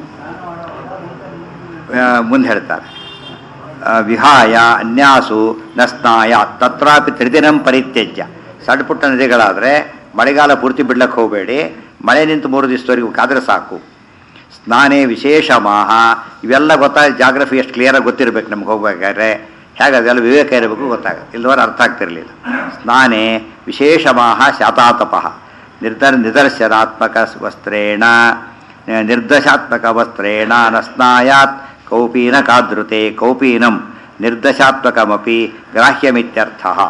ಮುಂದೆ ಹೇಳ್ತಾರೆ ಆ, ವಿಹಾಯ ಅನ್ಯಾಸು ನ ಸ್ನಾಯ ತತ್ರಾಪಿ ತ್ರಿದಿನಂ ಪರಿತ್ಯಜ್ಯ ಸಣ್ಣ ಪುಟ್ಟ ನದಿಗಳಾದರೆ ಮಳೆಗಾಲ ಪೂರ್ತಿ ಬಿಡ್ಲಕ್ಕೆ ಹೋಗಬೇಡಿ ಮಳೆ ನಿಂತು ಮೂರು ದಿವಸದವರೆಗೂ ಕಾದ್ರೆ ಸಾಕು ಸ್ನಾನೇ ವಿಶೇಷ ಮಾಹ ಇವೆಲ್ಲ ಗೊತ್ತಾಗ ಜಾಗ್ರಫಿ ಎಷ್ಟು ಕ್ಲಿಯರಾಗಿ ಗೊತ್ತಿರಬೇಕು ನಮ್ಗೆ ಹೋಗ್ಬೇಕಾದ್ರೆ ಹೇಗೆ ಅದೆಲ್ಲ ವಿವೇಕ ಇರಬೇಕು ಗೊತ್ತಾಗುತ್ತೆ ಇಲ್ಲವರೆ ಅರ್ಥ ಆಗ್ತಿರಲಿಲ್ಲ ಸ್ನಾನೇ ವಿಶೇಷ ಮಾಹ ಶಾತಾತಪಃ ನಿರ್ಧರ್ ನಿದರ್ಶನಾತ್ಮಕ ವಸ್ತ್ರೇಣ ನಿರ್ದಶಾತ್ಮಕ ವಸ್ತ್ರೇಣ ನ ಸ್ನಾಯಾತ್ ಕೌಪೀನ ಕಾದೃತೆ ಕೌಪೀನಂ ನಿರ್ದಶಾತ್ಮಕಮಪಿ ಗ್ರಾಹ್ಯಮಿತ್ಯರ್ಥ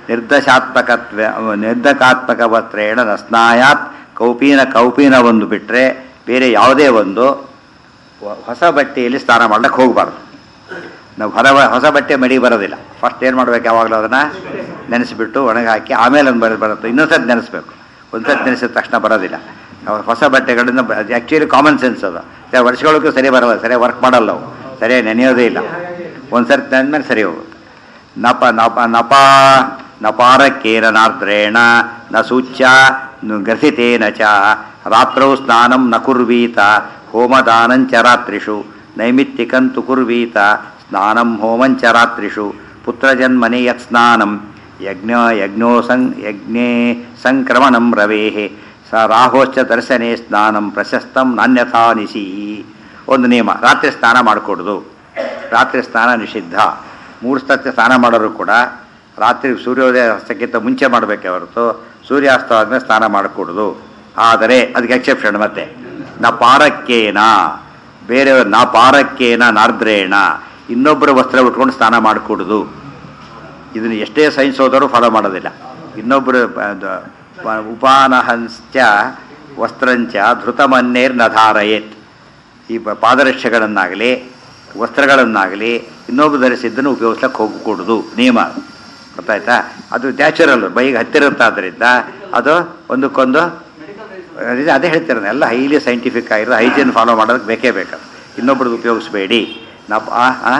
ನಿರ್ದಶಾತ್ಮಕತ್ವ ನಿರ್ದಕಾತ್ಮಕ ವಸ್ತ್ರೇಣ ನ ಸ್ನಾಯಾತ್ ಕೌಪೀನ ಕೌಪೀನ ಒಂದು ಬಿಟ್ಟರೆ ಬೇರೆ ಯಾವುದೇ ಒಂದು ವ- ಹೊಸ ಬಟ್ಟೆಯಲ್ಲಿ ಸ್ನಾನ ಮಾಡ್ಲಿಕ್ಕೆ ಹೋಗಬಾರ್ದು ನಾವು ಹೊರ ಹೊಸ ಬಟ್ಟೆ ಮಡಿ ಬರೋದಿಲ್ಲ ಫಸ್ಟ್ ಏನು ಮಾಡ್ಬೇಕು ಯಾವಾಗಲೂ ಅದನ್ನು ನೆನೆಸಿಬಿಟ್ಟು ಒಣಗಿ ಹಾಕಿ ಆಮೇಲೆ ಒಂದು ಬರೋದು ಬರುತ್ತೆ ಇನ್ನೊಂದ್ಸತಿ ನೆನೆಸ್ಬೇಕು ಒಂದ್ಸತಿ ನೆನೆಸಿದ ತಕ್ಷಣ ಬರೋದಿಲ್ಲ ಅವು ಹೊಸ ಬಟ್ಟೆಗಳಿಂದ ಆ್ಯಕ್ಚುಲಿ ಕಾಮನ್ ಸೆನ್ಸ್ ಅದು ಸರಿ ವರ್ಷಗಳಿಗೂ ಸರಿ ಬರಲ್ಲ ಸರಿ ವರ್ಕ್ ಮಾಡಲ್ಲ ಅವು ಸರಿಯಾಗಿ ನೆನೆಯೋದೇ ಇಲ್ಲ ಒಂದು ಸರ್ತಿ ನೆನೆದ್ಮೇಲೆ ಸರಿ ಹೋಗುತ್ತೆ ನಪ ನಪ ನಪ ನಪಾರಕ್ಕೇನ ನಾರ್ದ್ರೇಣ ನ ಸೂಚ್ಯ ನು ಗ್ರಸಿತೇನ ಚ ರಾತ್ರೌ ಸ್ನಾನಂ ನ ಕುರ್ವೀತ ಹೋಮದಾನಂಚ ರಾತ್ರಿಷು ನೈಮಿತ್ತಿಕಂತು ಕುರ್ವೀತ ಸ್ನಾನಂ ಹೋಮಂಚ ರಾತ್ರಿಷು ಪುತ್ರಜನ್ಮನೆ ಯತ್ ಸ್ನಾನಂ ಯಜ್ಞ ಯಜ್ಞೋ ಸಂ ಯಜ್ಞೇ ಸಂಕ್ರಮಣಂ ರವೇಃ ಸ ರಾಹೋಶ್ಚ ದರ್ಶನೆ ಸ್ನಾನಂ ಪ್ರಶಸ್ತಂ ನಾನ್ಯಥಾ ನಿಶಿ ಒಂದು ನಿಯಮ ರಾತ್ರಿ ಸ್ನಾನ ಮಾಡಿಕೊಡ್ದು ರಾತ್ರಿ ಸ್ನಾನ ನಿಷಿದ್ಧ ಮೂರು ಸತ್ಯ ಸ್ನಾನ ಮಾಡೋರು ಕೂಡ ರಾತ್ರಿ ಸೂರ್ಯೋದಯ ಅಸ್ತಕ್ಕಿಂತ ಮುಂಚೆ ಮಾಡಬೇಕೆ ಹೊರತು ಸೂರ್ಯಾಸ್ತ ಆದ್ಮೇಲೆ ಸ್ನಾನ ಮಾಡಕೂಡದು ಆದರೆ ಅದಕ್ಕೆ ಎಕ್ಸೆಪ್ಷನ್ ಮತ್ತೆ ನ ಪಾರಕ್ಕೇನ ಬೇರೆಯವ್ರ ನ ಪಾರಕ್ಕೇನ ನಾರ್ದ್ರೇಣ ಇನ್ನೊಬ್ಬರ ವಸ್ತ್ರ ಉಟ್ಕೊಂಡು ಸ್ನಾನ ಮಾಡಕೂಡದು ಇದನ್ನು ಎಷ್ಟೇ ಸೈನ್ಸ್ ಹೋದರೂ ಫಾಲೋ ಮಾಡೋದಿಲ್ಲ ಇನ್ನೊಬ್ಬರು ಉಪಾನಹಂಶ್ಚ ವಸ್ತ್ರಂಚ ಧೃತಮನ್ನೇರ್ ನಧಾರಯೇತ್ ಈ ಪ- ಪಾದರಕ್ಷೆಗಳನ್ನಾಗಲಿ ವಸ್ತ್ರಗಳನ್ನಾಗಲಿ ಇನ್ನೊಬ್ಬ ಧರಿಸಿದ್ದನ್ನು ಉಪಯೋಗಿಸ್ಲಿಕ್ಕೆ ಹೋಗಕೂಡದು ನಿಯಮ ಗೊತ್ತಾಯ್ತಾ ಅದು ನ್ಯಾಚುರಲ್ ಬೈಗೆ ಹತ್ತಿರುತ್ತಾದ್ರಿಂದ ಅದು ಒಂದಕ್ಕೊಂದು ಅದೇ ಅದೇ ಹೇಳ್ತಿರೋದು ಎಲ್ಲ ಹೈಲಿ ಸೈಂಟಿಫಿಕ್ ಆಗಿರೋದು ಹೈಜೀನ್ ಫಾಲೋ ಮಾಡೋದಕ್ಕೆ ಬೇಕೇ ಬೇಕು ಇನ್ನೊಬ್ರದ್ದು ಉಪಯೋಗಿಸ್ಬೇಡಿ ನಾವು ಆ ಆ?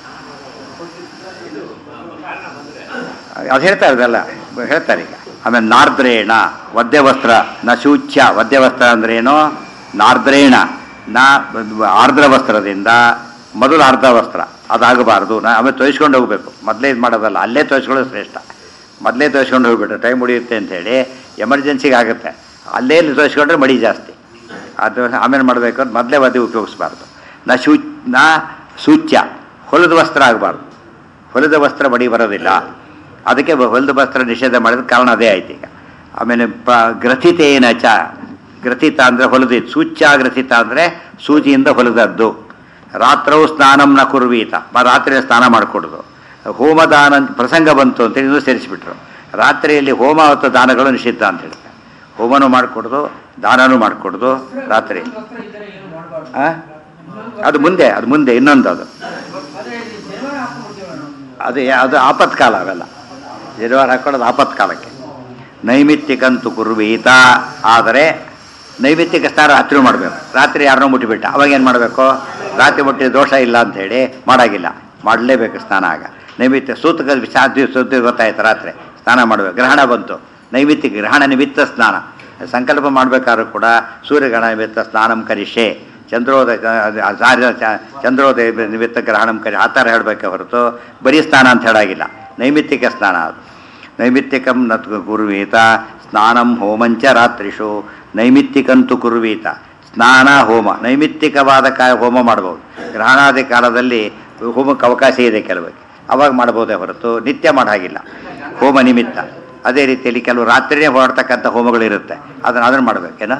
ಅದು ಹೇಳ್ತಾರೆ ಅದೆಲ್ಲ ಹೇಳ್ತಾರೆ ಈಗ ಆಮೇಲೆ ನಾರ್ದ್ರೇಣ ವದ್ಯ ವಸ್ತ್ರ ನ ಶೂಚ್ಯ ವದ್ಯ ವಸ್ತ್ರ ಅಂದ್ರೆ ಏನು ನಾರ್ದ್ರೇಣ ನಾ ಆರ್ದ್ರ ವಸ್ತ್ರದಿಂದ ಮೊದಲು ಅರ್ಧ ವಸ್ತ್ರ ಅದಾಗಬಾರ್ದು ನಾ ಆಮೇಲೆ ತೋರಿಸ್ಕೊಂಡು ಹೋಗ್ಬೇಕು ಮೊದಲೇ ಇದು ಮಾಡೋದಲ್ಲ ಅಲ್ಲೇ ತೋರಿಸ್ಕೊಳ್ಳೋದು ಶ್ರೇಷ್ಠ ಮೊದಲೇ ತೋರಿಸ್ಕೊಂಡು ಹೋಗ್ಬಿಟ್ರೆ ಟೈಮ್ ಉಳಿಯುತ್ತೆ ಅಂತೇಳಿ ಎಮರ್ಜೆನ್ಸಿಗೆ ಆಗುತ್ತೆ ಅಲ್ಲೇ ತೋರಿಸ್ಕೊಂಡ್ರೆ ಮಡಿ ಜಾಸ್ತಿ ಅದು ಆಮೇಲೆ ಮಾಡಬೇಕು ಅಂತ ಮೊದಲೇ ವದ್ಯ ಉಪಯೋಗಿಸ್ಬಾರ್ದು ನ ಶೂ ನ ಸೂಚ್ಯ ಹೊಲದ ವಸ್ತ್ರ ಆಗಬಾರ್ದು ಹೊಲಿದ ವಸ್ತ್ರ ಮಡಿ ಬರೋದಿಲ್ಲ ಅದಕ್ಕೆ ಬ- ಹೊಲಿದ ವಸ್ತ್ರ ನಿಷೇಧ ಮಾಡಿದ ಕಾರಣ ಅದೇ ಆಯ್ತು ಈಗ ಆಮೇಲೆ ಪ ಗ್ರಥಿತೇನ ಚ ಗ್ರಥಿತ ಅಂದರೆ ಹೊಲಿದಿದ್ದು ಸೂಚ್ಯ ಗ್ರಥಿತ ಅಂದರೆ ಸೂಜಿಯಿಂದ ಹೊಲಿದದ್ದು ರಾತ್ರವು ಸ್ನಾನಂ ನ ಕುರ್ವೀತ ಮ- ರಾತ್ರಿ ಸ್ನಾನ ಮಾಡಿಕೊಡೋದು ಹೋಮದಾನ ಅಂತ ಪ್ರಸಂಗ ಬಂತು ಅಂತೇಳಿ ಇನ್ನೂ ಸೇರಿಸಿಬಿಟ್ರು ರಾತ್ರಿಯಲ್ಲಿ ಹೋಮ ಮತ್ತು ದಾನಗಳು ನಿಷಿದ್ಧ ಅಂತ ಹೇಳ್ತಾರೆ ಹೋಮನೂ ಮಾಡಿಕೊಡೋದು ದಾನನೂ ಮಾಡಿಕೊಡೋದು ರಾತ್ರಿ ವಸ್ತ್ರ ಇದ್ದರೆ ಏನು ಮಾಡಬಾರ್ದು ಆ? ಅದು ಮುಂದೆ ಅದು ಮುಂದೆ ಇನ್ನೊಂದು ಅದು ಆದ್ರೆ ಇಲ್ಲಿ ಜನಿವಾರ ಹಾಕೊಂಡ್ಬಿಡ್ತೀವಿ ನಾವು ಅದು ಯಾ- ಅದು ಆಪತ್ಕಾಲ ಅವೆಲ್ಲ ಜನಿವಾರ ಹಾಕೊಳ್ಳೋದು ಆಪತ್ಕಾಲಕ್ಕೆ ನೈಮಿತ್ತಿಕಂತು ಕುರ್ವೀತ ಆದರೆ ನೈಮಿತ್ತಿಕ ಸ್ನಾನ ರಾತ್ರಿ ಮಾಡಬೇಕು ರಾತ್ರಿ ಯಾರನ್ನೋ ಮುಟ್ಟಿಬಿಟ್ಟ ಅವಾಗ ಏನು ಮಾಡಬೇಕು ರಾತ್ರಿ ಮುಟ್ಟಿದ ದೋಷ ಇಲ್ಲ ಅಂತ ಹೇಳಿ ಮಾಡಾಗಿಲ್ಲ ಮಾಡಲೇಬೇಕು ಸ್ನಾನ ಆಗ ನೈಮಿತ್ಯ ಸೂತಕ ಸಾಧ್ಯ ಸುದ್ದಿ ಗೊತ್ತಾಯ್ತು ರಾತ್ರಿ ಸ್ನಾನ ಮಾಡಬೇಕು ಗ್ರಹಣ ಬಂತು ನೈಮಿತ್ತಿಕ ಗ್ರಹಣ ನಿಮಿತ್ತ ಸ್ನಾನ ಸಂಕಲ್ಪ ಮಾಡಬೇಕಾದ್ರೂ ಕೂಡ ಸೂರ್ಯಗ್ರಹಣ ನಿಮಿತ್ತ ಸ್ನಾನಂ ಕರಿಷೆ ಚಂದ್ರೋದಯ ಅದು ಸಾರ್ಯ ಚ- ಚಂದ್ರೋದಯ ನಿಮಿತ್ತ ಗ್ರಹಣಂ ಕರಿ ಆ ಥರ ಹೇಳಬೇಕೆ ಹೊರತು ಬರೀ ಸ್ನಾನ ಅಂತ ಹೇಳಾಗಿಲ್ಲ ನೈಮಿತ್ತಿಕ ಸ್ನಾನ ಅದು ನೈಮಿತ್ತಿಕಂ ನ ಕುರ್ವೀತ ಸ್ನಾನಂ ಹೋಮಂಚ ರಾತ್ರಿಷು ನೈಮಿತ್ತಿಕಂತು ಕುರ್ವೀತ ಸ್ನಾನ ಹೋಮ ನೈಮಿತ್ತಿಕವಾದ ಕಾ ಹೋಮ ಮಾಡ್ಬೋದು ಗ್ರಹಣಾದಿ ಕಾಲದಲ್ಲಿ ಹೋಮಕ್ಕೆ ಅವಕಾಶ ಇದೆ ಕೆಲವಕ್ಕೆ ಅವಾಗ ಮಾಡ್ಬೋದೇ ಹೊರತು ನಿತ್ಯ ಮಾಡೋ ಹಾಗಿಲ್ಲ ಹೋಮ ನಿಮಿತ್ತ ಅದೇ ರೀತಿಯಲ್ಲಿ ಕೆಲವು ರಾತ್ರಿನೇ ಹೊರಡ್ತಕ್ಕಂಥ ಹೋಮಗಳಿರುತ್ತೆ ಅದನ್ನು ಅದನ್ನು ಮಾಡ್ಬೇಕೇನೋ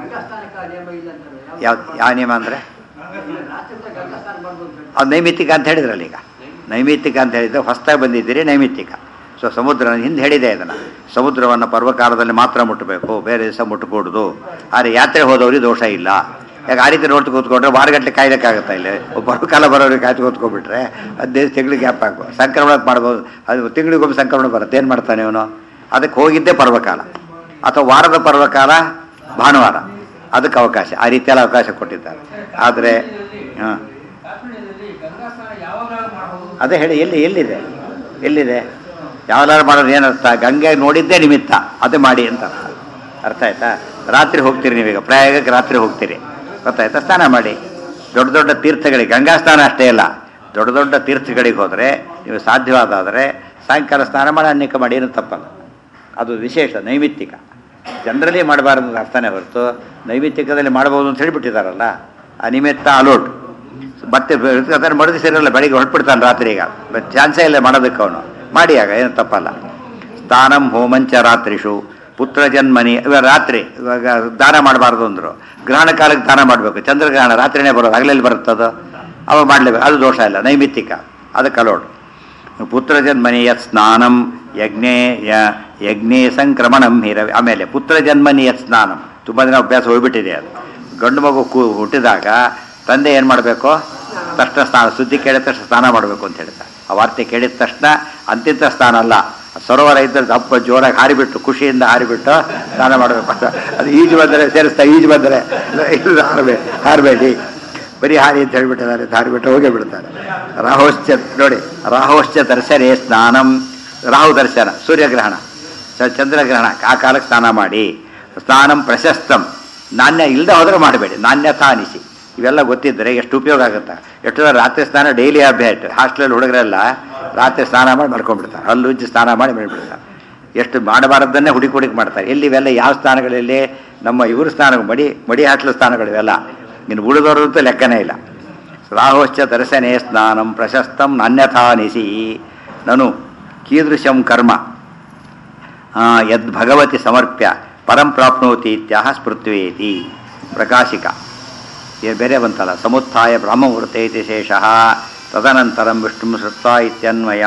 ಯಾವ ಯಾವ ನಿಯಮ ಅಂದರೆ ಅದು ನೈಮಿತ್ತಿಕ ಅಂತ ಹೇಳಿದ್ರಲ್ಲ ಈಗ ನೈಮಿತ್ತಿಕ ಅಂತ ಹೇಳಿದ್ರೆ ಹೊಸದಾಗಿ ಬಂದಿದ್ದೀರಿ ನೈಮಿತ್ತಿಕ ಸೊ ಸಮುದ್ರ ಹಿಂದೆ ಹೇಳಿದೆ ಅದನ್ನು ಸಮುದ್ರವನ್ನು ಪರ್ವಕಾಲದಲ್ಲಿ ಮಾತ್ರ ಮುಟ್ಟಬೇಕು ಬೇರೆ ದಿವಸ ಮುಟ್ಟಕೂಡ್ದು ಆದರೆ ಯಾತ್ರೆ ಹೋದವ್ರಿಗೆ ದೋಷ ಇಲ್ಲ ಯಾಕೆ ಆ ರೀತಿ ನೋಡ್ತು ಕೂತ್ಕೊಂಡ್ರೆ ವಾರಗಟ್ಟಲೆ ಕಾಯ್ದಕ್ಕಾಗುತ್ತಾ ಇಲ್ಲ ಒಬ್ಬ ಪರ್ವಕಾಲ ಬರೋರಿಗೆ ಕಾಯ್ತು ಕೂತ್ಕೊಂಡ್ಬಿಟ್ರೆ ಹದಿನೈದು ತಿಂಗಳಿಗೆ ಗ್ಯಾಪ್ ಹಾಕು ಸಂಕ್ರಮಣಕ್ಕೆ ಮಾಡ್ಬೋದು ಅದು ತಿಂಗಳಿಗೊಮ್ಮೆ ಸಂಕ್ರಮಣ ಬರುತ್ತೆ ಏನು ಮಾಡ್ತಾನೆ ಅವನು ಅದಕ್ಕೆ ಹೋಗಿದ್ದೇ ಪರ್ವಕಾಲ ಅಥವಾ ವಾರದ ಪರ್ವಕಾಲ ಭಾನುವಾರ ಅದಕ್ಕೆ ಅವಕಾಶ ಆ ರೀತಿಯೆಲ್ಲ ಅವಕಾಶ ಕೊಟ್ಟಿದ್ದಾರೆ ಆದರೆ ಹಾಂ ಕಾಶ್ಮೀರದಲ್ಲಿ ಗಂಗಾ ಸ್ನಾನ ಯಾವಾಗಲಾದ್ರೂ ಮಾಡಬಹುದು ಅದೇ ಹೇಳಿ ಎಲ್ಲಿ ಎಲ್ಲಿದೆ ಎಲ್ಲಿದೆ ಯಾವಾಗಲಾರು ಮಾಡೋದು ಏನರ್ಥ ಗಂಗೆ ನೋಡಿದ್ದೇ ನಿಮಿತ್ತ ಅದು ಮಾಡಿ ಅಂತ ಅರ್ಥ ಅರ್ಥ ಆಯ್ತಾ ರಾತ್ರಿ ಹೋಗ್ತೀರಿ ನೀವೀಗ ಪ್ರಯಾಗಕ್ಕೆ ರಾತ್ರಿ ಹೋಗ್ತೀರಿ ಗೊತ್ತಾಯ್ತಾ ಸ್ನಾನ ಮಾಡಿ ದೊಡ್ಡ ದೊಡ್ಡ ತೀರ್ಥಗಳಿಗೆ ಗಂಗಾ ಸ್ನಾನ ಅಷ್ಟೇ ಅಲ್ಲ ದೊಡ್ಡ ದೊಡ್ಡ ತೀರ್ಥಗಳಿಗೆ ಹೋದರೆ ನೀವು ಸಾಧ್ಯವಾದಾದರೆ ಸಾಯಂಕಾಲ ಸ್ನಾನ ಮಾಡಿ ಅನ್ನಿಕ ಮಾಡಿ ಏನು ತಪ್ಪಲ್ಲ ಅದು ವಿಶೇಷ ನೈಮಿತ್ತಿಕ ಜನರಲಿ ಮಾಡಬಾರದು ಅರ್ಥನೇ ಹೊರತು ನೈಮಿತ್ತಿಕದಲ್ಲಿ ಮಾಡಬಹುದು ಅಂತ ಹೇಳಿಬಿಟ್ಟಿದ್ದಾರಲ್ಲ ಆ ನಿಮಿತ್ತ ಅಲೋಟ್ ಮತ್ತೆ ಅದನ್ನು ಮಡದಿ ಸೇರಲ್ಲ ಬೆಳಿಗ್ಗೆ ಹೊರಟ್ಬಿಡ್ತಾನೆ ರಾತ್ರಿ ಈಗ ಚಾನ್ಸೇ ಇಲ್ಲ ಮಾಡೋದಕ್ಕೆ ಅವನು ಮಾಡಿ ಆಗ ಏನು ತಪ್ಪಲ್ಲ ಸ್ನಾನಂ ಹೋಮಂಚ ರಾತ್ರಿಷು ಪುತ್ರ ಜನ್ಮನಿ ಇವಾಗ ರಾತ್ರಿ ಇವಾಗ ದಾನ ಮಾಡಬಾರ್ದು ಅಂದರು ಗ್ರಹಣ ಕಾಲಕ್ಕೆ ದಾನ ಮಾಡಬೇಕು ಚಂದ್ರಗ್ರಹಣ ರಾತ್ರಿನೇ ಬರೋದು ಹಗಲಲ್ಲಿ ಬರುತ್ತದು ಅವಾಗ ಮಾಡಲೇಬೇಕು ಅದು ದೋಷ ಇಲ್ಲ ನೈಮಿತ್ತಿಕ ಅದಕ್ಕೆ ಅಲೋಡ್ ಪುತ್ರ ಜನ್ಮನಿ ಯತ್ ಸ್ನಾನಂ ಯಜ್ಞೆ ಯ- ಯಜ್ಞೆ ಸಂಕ್ರಮಣಂ ಹಿರವಿ ಆಮೇಲೆ ಪುತ್ರ ಜನ್ಮನಿ ಯತ್ ಸ್ನಾನಂ ತುಂಬ ದಿನ ಅಭ್ಯಾಸ ಹೋಗ್ಬಿಟ್ಟಿದೆ ಅದು ಗಂಡು ಮಗು ಕು ಹುಟ್ಟಿದಾಗ ತಂದೆ ಏನು ಮಾಡಬೇಕು ತಕ್ಷಣ ಸ್ನಾನ ಸುದ್ದಿ ಕೇಳಿದ ತಕ್ಷಣ ಸ್ನಾನ ಮಾಡಬೇಕು ಅಂತ ಹೇಳ್ತಾರೆ ಆ ವಾರ್ತೆ ಕೇಳಿದ ತಕ್ಷಣ ಅಂತಿಂತ ಸ್ನಾನ ಅಲ್ಲ ಸರೋವರ ಇದ್ದರೆ ದಪ್ಪ ಜೋರಾಗಿ ಹಾರಿಬಿಟ್ಟು ಖುಷಿಯಿಂದ ಹಾರಿಬಿಟ್ಟು ಸ್ನಾನ ಮಾಡಬೇಕು ಅಂತ ಅದು ಈಜು ಬಂದರೆ ಸೇರಿಸ್ತಾ ಈಜು ಬಂದರೆ ಇಲ್ಲ ಹಾರಬೇಡಿ ಹಾರಬೇಡಿ ಬರೀ ಹಾರಿ ಅಂತ ಹೇಳ್ಬಿಟ್ಟಿದ್ದಾರೆ ಹಾರಿಬಿಟ್ಟು ಹೋಗೇ ಬಿಡ್ತಾರೆ ರಾಹೋಶ್ಚ ನೋಡಿ ರಾಹೋಶ್ಚ ದರ್ಶನೇ ಸ್ನಾನಂ ರಾಹು ದರ್ಶನ ಸೂರ್ಯಗ್ರಹಣ ಚ- ಚಂದ್ರಗ್ರಹಣ ಆ ಕಾಲಕ್ಕೆ ಸ್ನಾನ ಮಾಡಿ ಸ್ನಾನಂ ಪ್ರಶಸ್ತಂ ನಾಣ್ಯ ಇಲ್ಲದೆ ಹೋದರೆ ಮಾಡಬೇಡಿ ನಾಣ್ಯಥ ಅನಿಸಿ ಇವೆಲ್ಲ ಗೊತ್ತಿದ್ದರೆ ಎಷ್ಟು ಉಪಯೋಗ ಆಗುತ್ತೆ ಎಷ್ಟು ಜನ ರಾತ್ರಿ ಸ್ನಾನ ಡೈಲಿ ಅಭ್ಯಾಸ ಹಾಸ್ಟೆಲಲ್ಲಿ ಹುಡುಗರೆಲ್ಲ ರಾತ್ರಿ ಸ್ನಾನ ಮಾಡಿ ಮಾಡ್ಕೊಂಡ್ಬಿಡ್ತಾರೆ ಹಲ್ಲು ಉಜ್ಜಿ ಸ್ನಾನ ಮಾಡಿ ಮಾಡಿಬಿಡ್ತಾರೆ ಎಷ್ಟು ಮಾಡಬಾರದನ್ನೇ ಹುಡುಕಿ ಹುಡುಕಿ ಮಾಡ್ತಾರೆ ಎಲ್ಲಿ ಇವೆಲ್ಲ ಯಾವ ಸ್ಥಾನಗಳಲ್ಲಿ ನಮ್ಮ ಇವರು ಸ್ನಾನ ಮಡಿ ಮಡಿ ಹಾಟ್ಲ ಸ್ಥಾನಗಳು ಇವೆಲ್ಲ ಇನ್ನು ಉಳಿದವರಂತೂ ಲೆಕ್ಕನೇ ಇಲ್ಲ ರಾಹೋಶ್ಚ ದರ್ಶನೇ ಸ್ನಾನಂ ಪ್ರಶಸ್ತಂ ನಾನ್ಯಥಾನಿಸಿ ನನು ಕೀದೃಶಂ ಕರ್ಮ ಆ, ಯದ್ ಭಗವತಿ ಸಮರ್ಪ್ಯ ಪರಂ ಪ್ರಾಪ್ನೋತಿ ಇತ್ಯಾಹ ಸ್ಮೃತ್ವೇತಿ ಪ್ರಕಾಶಿಕ ಇದು ಬೇರೆ ಬಂತಲ್ಲ ಸಮುತ್ಥಾಯ ಬ್ರಹ್ಮವೃತೆ ಇತಿ ಶೇಷಃ ತದನಂತರಂ ವಿಷ್ಣು ಶ್ರುತ್ವ ಇತ್ಯನ್ವಯ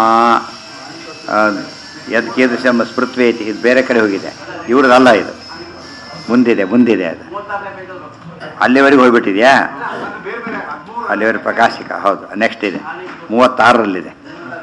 ಯದ್ ಕೀದೃಶಂ ಸ್ಮೃತ್ವೇತಿ ಇದು ಬೇರೆ ಕಡೆ ಹೋಗಿದೆ ಇವ್ರದ್ದಲ್ಲ ಇದು ಮುಂದಿದೆ ಮುಂದಿದೆ ಅದು ಅಲ್ಲಿವರೆಗೆ ಹೋಗ್ಬಿಟ್ಟಿದ್ಯಾ ಅಲ್ಲಿವರೆಗೆ ಪ್ರಕಾಶಿಕ ಹೌದು ನೆಕ್ಸ್ಟ್ ಇದೆ ಮೂವತ್ತಾರರಲ್ಲಿದೆ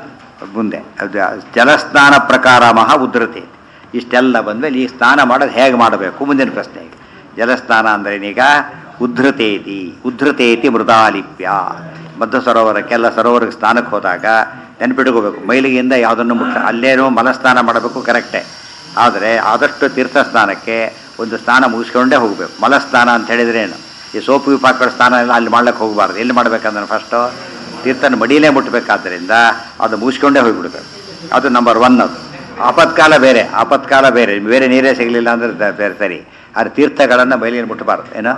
ಮುಂದೆ ಅದು ಜಲಸ್ನಾನ ಪ್ರಕಾರ ಮಹಾ ಉದ್ರತೆ ಇಷ್ಟೆಲ್ಲ ಬಂದಮೇಲೆ ಈ ಸ್ನಾನ ಮಾಡೋದು ಹೇಗೆ ಮಾಡಬೇಕು ಮುಂದಿನ ಪ್ರಶ್ನೆ ಈಗ ಜಲಸ್ನಾನ ಅಂದ್ರೆ ಏನೀಗ ಉದ್ಧತೇತಿ ಉದ್ಧತೇತಿ ಮೃದಾಲಿಪ್ಯ ಮಧ್ಯ ಸರೋವರಕ್ಕೆಲ್ಲ ಸರೋವರಕ್ಕೆ ಸ್ನಾನಕ್ಕೆ ಹೋದಾಗ ನೆನ್ಪಿಟ್ಕೋಬೇಕು ಮೈಲಿಗೆಯಿಂದ ಯಾವುದನ್ನು ಮುಟ್ಟ ಅಲ್ಲೇನೋ ಮಲಸ್ನಾನ ಮಾಡಬೇಕು ಕರೆಕ್ಟೇ ಆದರೆ ಆದಷ್ಟು ತೀರ್ಥ ಸ್ನಾನಕ್ಕೆ ಒಂದು ಸ್ನಾನ ಮುಗಿಸ್ಕೊಂಡೇ ಹೋಗಬೇಕು ಮಲಸ್ನಾನ ಅಂತ ಹೇಳಿದ್ರೆ ಏನು ಈ ಸೋಪು ಗೀಪು ಹಾಕೊಳ್ಳೋ ಸ್ನಾನ ಎಲ್ಲ ಅಲ್ಲಿ ಮಾಡ್ಲಿಕ್ಕೆ ಹೋಗಬಾರ್ದು ಎಲ್ಲಿ ಮಾಡ್ಬೇಕಂದ್ರೆ ಫಸ್ಟು ತೀರ್ಥನ ಮಡಿಯಲ್ಲೇ ಮುಟ್ಟಬೇಕಾದ್ದರಿಂದ ಅದು ಮುಗಿಸ್ಕೊಂಡೇ ಹೋಗಿಬಿಡ್ಬೇಕು ಅದು ನಂಬರ್ ಒನ್ ಅದು ಆಪತ್ಕಾಲ ಬೇರೆ ಆಪತ್ಕಾಲ ಬೇರೆ ಬೇರೆ ನೀರೇ ಸಿಗಲಿಲ್ಲ ಅಂದ್ರೆ ದ- ಬೇರೆ ಸರಿ ಆದರೆ ತೀರ್ಥಗಳನ್ನು ಬಯಲಿಗೆ ಮುಟ್ಟಬಾರ್ದು ಏನೋ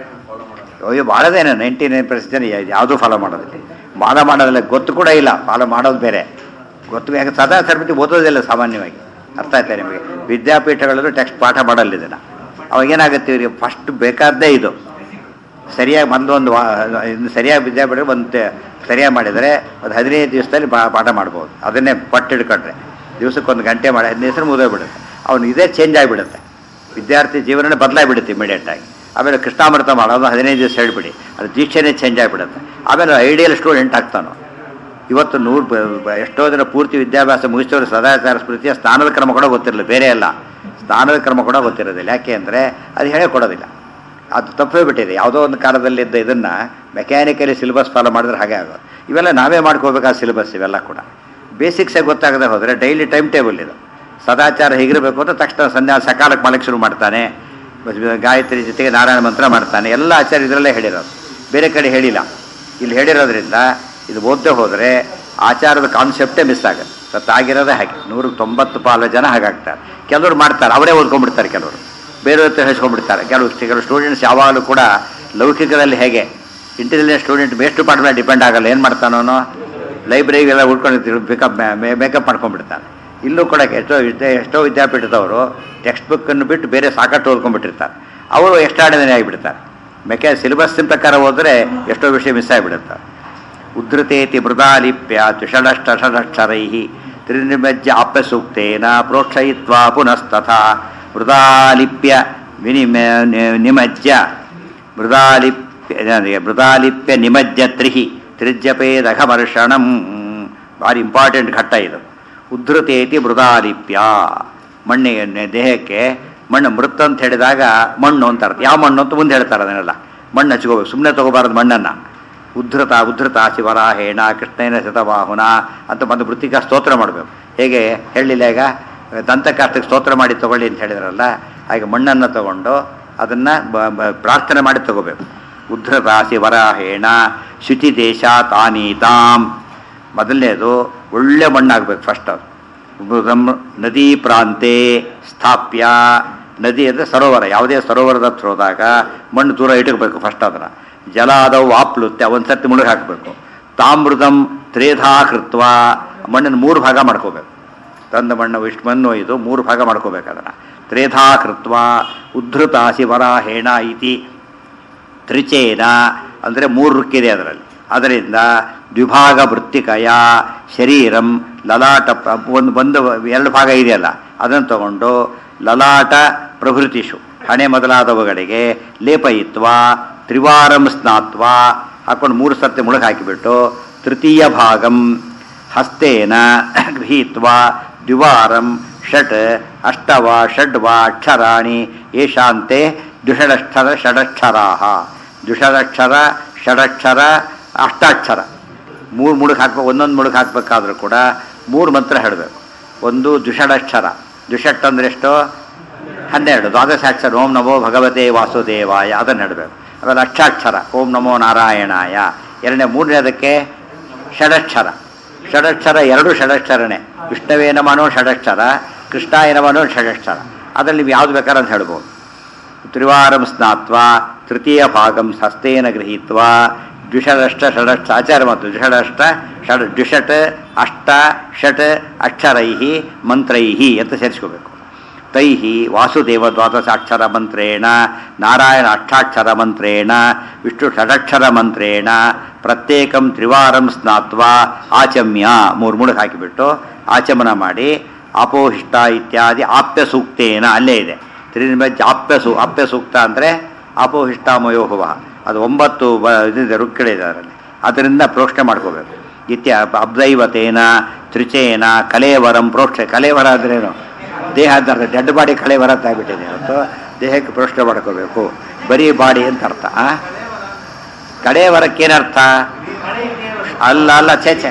ಅಯ್ಯೋ ಭಾಳದೇನೋ ನೈಂಟಿ ನೈನ್ ಪರ್ಸೆಂಟ್ ಜನ ಯಾವುದೂ ಫಾಲೋ ಮಾಡೋದಿಲ್ಲ ಮಾಡ ಮಾಡೋದಿಲ್ಲ ಗೊತ್ತು ಕೂಡ ಇಲ್ಲ ಫಾಲೋ ಮಾಡೋದು ಬೇರೆ ಗೊತ್ತು ಯಾಕೆ ಸದಾ ಸರ್ಬಿಟ್ಟು ಓದೋದಿಲ್ಲ ಸಾಮಾನ್ಯವಾಗಿ ಅರ್ಥ ಆಯ್ತಾ ನಿಮಗೆ ವಿದ್ಯಾಪೀಠಗಳಲ್ಲೂ ಟೆಕ್ಸ್ಟ್ ಪಾಠ ಮಾಡಲ್ಲ ಇದನ್ನು ಅವಾಗ ಏನಾಗುತ್ತೆ ಇವರಿಗೆ ಫಸ್ಟ್ ಬೇಕಾದ್ದೇ ಇದು ಸರಿಯಾಗಿ ಮೊದಲು ಒಂದು ವಾ- ಇನ್ನು ಸರಿಯಾಗಿ ವಿದ್ಯಾಪೀಠ ಒಂದು ಸರಿಯಾಗಿ ಮಾಡಿದರೆ ಒಂದು ಹದಿನೈದು ದಿವಸದಲ್ಲಿ ಪಾ- ಪಾಠ ಮಾಡ್ಬೋದು ಅದನ್ನೇ ಪಟ್ಟು ಹಿಡ್ಕೊಂಡ್ರೆ ದಿವಸಕ್ಕೊಂದು ಗಂಟೆ ಮಾಡಿ ಹದಿನೈದು ದಿವಸ ಮುಗಿದೋಗ್ಬಿಡುತ್ತೆ ಅವನು ಇದೇ ಚೇಂಜ್ ಆಗಿಬಿಡುತ್ತೆ ವಿದ್ಯಾರ್ಥಿ ಜೀವನನೇ ಬದಲಾಗಿಬಿಡುತ್ತೆ ಇಮಿಡಿಯೇಟಾಗಿ ಆಮೇಲೆ ಕೃಷ್ಣಾಮೃತ ಮಾಡೋದು ಹದಿನೈದು ದಿವಸ ಹೇಳ್ಬಿಡಿ ಅದು ದೀಕ್ಷೆನೇ ಚೇಂಜ್ ಆಗಿಬಿಡುತ್ತೆ ಆಮೇಲೆ ಐಡಿಯಲ್ ಸ್ಟೂಡೆಂಟ್ ಆಗ್ತಾನೋ ಇವತ್ತು ನೂರು ಬ- ಬ- ಎಷ್ಟೋ ಜನ ಪೂರ್ತಿ ವಿದ್ಯಾಭ್ಯಾಸ ಮುಗಿಸಿದವರು ಸದಾಚಾರ ಸ್ಮೃತಿಯ ಸ್ನಾನದ ಕ್ರಮ ಕೂಡ ಗೊತ್ತಿರಲಿಲ್ಲ ಬೇರೆ ಅಲ್ಲ ಸ್ನಾನದ ಕ್ರಮ ಕೂಡ ಗೊತ್ತಿರೋದಿಲ್ಲ ಯಾಕೆ ಅಂದರೆ ಅದು ಹೇಳೇ ಕೊಡೋದಿಲ್ಲ ಅದು ತಪ್ಪೇ ಬಿಟ್ಟಿದೆ ಯಾವುದೋ ಒಂದು ಕಾಲದಲ್ಲಿದ್ದ ಇದನ್ನು ಮೆಕ್ಯಾನಿಕಲಿ ಸಿಲೆಬಸ್ ಫಾಲೋ ಮಾಡಿದ್ರೆ ಹಾಗೆ ಆಗೋದು ಇವೆಲ್ಲ ನಾವೇ ಮಾಡ್ಕೋಬೇಕಾದ ಸಿಲೆಬಸ್ ಇವೆಲ್ಲ ಕೂಡ ಬೇಸಿಕ್ಸೇ ಗೊತ್ತಾಗದೆ ಹೋದರೆ ಡೈಲಿ ಟೈಮ್ ಟೇಬಲ್ ಇದು ಸದಾಚಾರ ಹೇಗಿರಬೇಕು ಅಂತ ತಕ್ಷಣ ಸಂಧ್ಯಾ ಸಕಾಲಕ್ಕೆ ಮಾಡಕ್ಕೆ ಶುರು ಮಾಡ್ತಾನೆ ಗಾಯತ್ರಿ ಜೊತೆಗೆ ನಾರಾಯಣ ಮಂತ್ರ ಮಾಡ್ತಾನೆ ಎಲ್ಲ ಆಚಾರ್ಯ ಇದರಲ್ಲೇ ಹೇಳಿರೋದು ಬೇರೆ ಕಡೆ ಹೇಳಿಲ್ಲ ಇಲ್ಲಿ ಹೇಳಿರೋದ್ರಿಂದ ಇದು ಓದದೆ ಹೋದರೆ ಆಚಾರದ ಕಾನ್ಸೆಪ್ಟೇ ಮಿಸ್ ಆಗುತ್ತೆ ಸತ್ತು ಆಗಿರೋದೇ ಹಾಗೆ ನೂರಕ್ಕೆ ತೊಂಬತ್ತು ಪಾಲು ಜನ ಹಾಗಾಗ್ತಾರೆ ಕೆಲವರು ಮಾಡ್ತಾರೆ ಅವರೇ ಓದ್ಕೊಂಡ್ಬಿಡ್ತಾರೆ ಕೆಲವರು ಬೇರೆಯವ್ರ ಹತ್ರ ಹೇಳ್ಸ್ಕೊಂಡ್ಬಿಡ್ತಾರೆ ಕೆಲವು ಕೆಲವು ಸ್ಟೂಡೆಂಟ್ಸ್ ಯಾವಾಗಲೂ ಕೂಡ ಲೌಕಿಕದಲ್ಲಿ ಹೇಗೆ ಇಂಟೆಲಿಜೆಂಟ್ ಸ್ಟೂಡೆಂಟ್ ಬೇಸ್ಟ್ ಪಾಠ ಮೇಲೆ ಡಿಪೆಂಡ್ ಆಗಲ್ಲ ಏನು ಮಾಡ್ತಾನೋ ಲೈಬ್ರರಿಗೆಲ್ಲ ಉಳ್ಕೊಂಡಿರ್ತೀವಿ ಮೇಕಪ್ ಮೇಕಪ್ ಮಾಡ್ಕೊಂಡ್ಬಿಡ್ತಾನೆ ಇಲ್ಲೂ ಕೂಡ ಎಷ್ಟೋ ವಿದ್ಯಾ ಎಷ್ಟೋ ವಿದ್ಯಾಪೀಠದವರು ಟೆಕ್ಸ್ಟ್ ಬುಕ್ಕನ್ನು ಬಿಟ್ಟು ಬೇರೆ ಸಾಕಷ್ಟು ಓದ್ಕೊಂಡ್ಬಿಟ್ಟಿರ್ತಾರೆ ಅವರು ಎಕ್ಸ್ಟ್ರಾಡಿನರಿ ಆಗಿಬಿಡ್ತಾರೆ ಮೆಕೆ ಸಿಲೆಬಸ್ಸಿನ ಪ್ರಕಾರ ಹೋದರೆ ಎಷ್ಟೋ ವಿಷಯ ಮಿಸ್ ಆಗಿಬಿಡುತ್ತೆ ಉದ್ಧತೇತಿ ಮೃದಾಲಿಪ್ಯ ಷಡಷ್ಟಷಡಕ್ಷರೈ ತ್ರಿನಿಮಜ್ಜ ಆಪ್ಯಸೂಕ್ತೇನ ಪ್ರೋಕ್ಷಯಿತ್ವಾ ಪುನಸ್ತಥಾ ಮೃದಾಲಿಪ್ಯ ವಿನಿಮ ನಿ- ನಿಮಜ್ಜ ಮೃದಾಲಿಪ್ಯ ಮೃದಾಲಿಪ್ಯ ನಿಮಜ್ಜ ತ್ರಿಹಿ ತ್ರಿಜ್ಯಪೇದಘಮರ್ಷಣಂ ಭಾರಿ ಇಂಪಾರ್ಟೆಂಟ್ ಘಟ್ಟ ಇದು ಉದ್ಧತೇತಿ ಮೃದಾಲಿಪ್ಯ ಮಣ್ಣಿಗೆ ದೇಹಕ್ಕೆ ಮಣ್ಣು ಮೃತ್ ಅಂತ ಹೇಳಿದಾಗ ಮಣ್ಣು ಅಂತ ಅರ್ಥ ಯಾವ ಮಣ್ಣು ಅಂತ ಮುಂದೆ ಹೇಳ್ತಾರೆ ಅದನ್ನೆಲ್ಲ ಮಣ್ಣು ಹಚ್ಕೋಬೇಕು ಸುಮ್ಮನೆ ತಗೋಬಾರದು ಮಣ್ಣನ್ನು ಉದ್ಧತ ಉದ್ಧತ ಶಿವರಾಹೇಣ ಕೃಷ್ಣೇನ ಶತವಾಹುನ ಅಂತ ಬಂದು ವೃತ್ತಿಕ ಸ್ತೋತ್ರ ಮಾಡಬೇಕು ಹೇಗೆ ಹೇಳಲಿಲ್ಲ ಈಗ ದಂತಕಾರ್ತಕ್ಕೆ ಸ್ತೋತ್ರ ಮಾಡಿ ತಗೊಳ್ಳಿ ಅಂತ ಹೇಳಿದ್ರಲ್ಲ ಹಾಗೆ ಮಣ್ಣನ್ನು ತಗೊಂಡು ಅದನ್ನು ಪ್ರಾರ್ಥನೆ ಮಾಡಿ ತಗೋಬೇಕು ಉದ್ಧತ ಶಿವರಾಹೇಣ ಶುಚಿ ದೇಶ ತಾನೀತಾಂ ಮೊದಲನೇದು ಒಳ್ಳೆ ಮಣ್ಣಾಗಬೇಕು ಫಸ್ಟ್ ಅದು ಬ್ರಹ್ಮ- ನದಿ ಪ್ರಾಂತೆ ಸ್ಥಾಪ್ಯ ನದಿ ಅಂದರೆ ಸರೋವರ ಯಾವುದೇ ಸರೋವರದ ಹತ್ರ ಹೋದಾಗ ಮಣ್ಣು ದೂರ ಇಟ್ಕೋಬೇಕು ಫಸ್ಟ್ ಅದನ್ನು ಜಲ ಆದವು ಆಪ್ಲುತ್ತೆ ಒಂದು ಸರ್ತಿ ಮುಳುಗಿ ಹಾಕಬೇಕು ತಾಮ್ರದಂ ತ್ರೇಧಾ ಕೃತ್ವ ಮಣ್ಣನ್ನು ಮೂರು ಭಾಗ ಮಾಡ್ಕೋಬೇಕು ತಂದ ಮಣ್ಣು ಇಷ್ಟು ಮಣ್ಣು ಇದು ಮೂರು ಭಾಗ ಮಾಡ್ಕೋಬೇಕು ಅದನ್ನು ತ್ರೇಧಾ ಕೃತ್ವ ಉದ್ಧೃತ ಶಿವರಾಹೇಣ ಇತಿ ತ್ರಿಚೇನ ಅಂದರೆ ಮೂರು ರುಕ್ಕಿದೆ ಅದರಲ್ಲಿ ಅದರಿಂದ ದ್ವಿಭಾಗ ವೃತ್ತಿಕಯ ಶರೀರಂ ಲಲಾಟ ಪ್ರ- ಒಂದು ಒಂದು ಎರಡು ಭಾಗ ಇದೆಯಲ್ಲ ಅದನ್ನು ತಗೊಂಡು ಲಲಾಟ ಪ್ರಭೃತಿಷು ಹಣೆ ಮೊದಲಾದವುಗಳಿಗೆ ಲೇಪಯಿತ್ವ ತ್ರಿವಾರಂ ಸ್ನಾತ್ವ ಹಾಕೊಂಡು ಮೂರು ಸರ್ತಿ ಮುಳುಗಿ ಹಾಕಿಬಿಟ್ಟು ತೃತೀಯ ಭಾಗಂ ಹಸ್ತೇನ ಗೃಹೀತ್ವ ದ್ವಿವಾರಂ ಷಟ್ ಅಷ್ಟವ ಷಡ್ವ ಅಕ್ಷರಾಣಿ ಏಷಾಂತೆ ದ್ವಿಷಡಕ್ಷರ ಷಡಕ್ಷರಾ ದ್ವಿಷಡಕ್ಷರ ಷಡಕ್ಷರ ಅಷ್ಟಾಕ್ಷರ ಮೂರು ಮುಳುಗು ಹಾಕ್ಬೇಕು ಒಂದೊಂದು ಮುಳುಗು ಹಾಕಬೇಕಾದ್ರೂ ಕೂಡ ಮೂರು ಮಂತ್ರ ಹೇಳಬೇಕು ಒಂದು ದ್ವಿಷಡಕ್ಷರ ದ್ವಿಷಟ್ ಅಂದ್ರೆ ಎಷ್ಟು ಹನ್ನೆರಡು ದ್ವಾದಶಾಕ್ಷರ ಓಂ ನಮೋ ಭಗವತೆ ವಾಸುದೇವಾಯ ಅದನ್ನು ಹೇಳಬೇಕು ಆಮೇಲೆ ಅಕ್ಷಾಕ್ಷರ ಓಂ ನಮೋ ನಾರಾಯಣಾಯ ಎರಡನೇ ಮೂರನೇದಕ್ಕೆ ಷಡಕ್ಷರ ಷಡಕ್ಷರ ಎರಡು ಷಡಕ್ಷರನೇ ವಿಷ್ಣವೇ ನಮನೋ ಷಡಕ್ಷರ ಕೃಷ್ಣಾಯ ನಮನೋ ಷಡಕ್ಷರ ಅದರಲ್ಲಿ ನೀವು ಯಾವ್ದು ಬೇಕಾದ್ರೆ ಅಂತ ಹೇಳ್ಬೋದು ತ್ರಿವಾರಂ ಸ್ನಾತ್ವ ತೃತೀಯ ಭಾಗಂ ಹಸ್ತೇನ ಗೃಹೀತ್ವ ದ್ವಿಷಡಷ್ಟ ಷಡಷ್ಟ ಆಚಾರ ಮತ್ತು ದ್ವಿಷಡಷ್ಟ ಷಡ್ ದ್ವಿಷಟ್ ಅಷ್ಟ ಷಟ್ ಅಕ್ಷರೈ ಮಂತ್ರೈ ಅಂತ ಸೇರಿಸ್ಕೋಬೇಕು ತೈ ವಾಸುದೇವ ದ್ವಾದಶಾಕ್ಷರ ಮಂತ್ರೇಣ ನಾರಾಯಣ ಅಷ್ಟಾಕ್ಷರ ಮಂತ್ರೇಣ ವಿಷ್ಣು ಷಡಕ್ಷರ ಮಂತ್ರೇಣ ಪ್ರತ್ಯೇಕಂ ತ್ರಿವಾರಂ ಸ್ನಾತ್ವ ಆಚಮ್ಯ ಮೂರು ಮುಳುಗು ಹಾಕಿಬಿಟ್ಟು ಆಚಮನ ಮಾಡಿ ಅಪೋಹಿಷ್ಟ ಇತ್ಯಾದಿ ಆಪ್ಯ ಸೂಕ್ತೇನ ಅಲ್ಲೇ ಇದೆ ತ್ರಿನಿಮಜ್ಜ ಆಪ್ಯ ಸೂ ಆಪ್ಯ ಸೂಕ್ತ ಅಂದರೆ ಅಪೋಹಿಷ್ಟಾಮಯೋಹುವ ಅದು ಒಂಬತ್ತು ಬ ಇದಿದೆ ರುಕ್ಕಿಳಿದೆ ಅದರಲ್ಲಿ ಅದರಿಂದ ಪ್ರೋಕ್ಷಣೆ ಮಾಡ್ಕೋಬೇಕು ಇತ್ಯ ಅಬ್ದೈವತೇನ ತ್ರಿಚೇನ ಕಲೇವರಂ ಪ್ರೋಕ್ಷ ಕಲೇವರ ಅಂದ್ರೇನು ದೇಹ ಅಂತ ಡೆಡ್ ಬಾಡಿ ಕಲೇವರ ಅಂತ ಆಗ್ಬಿಟ್ಟಿದೆ ಇವತ್ತು ದೇಹಕ್ಕೆ ಪ್ರೋಕ್ಷಣೆ ಮಾಡ್ಕೋಬೇಕು ಬರೀ ಬಾಡಿ ಅಂತ ಅರ್ಥ ಆ? ಕಡೇವರಕ್ಕೇನರ್ಥ ಅಲ್ಲ ಅಲ್ಲ ಚೇಚೆ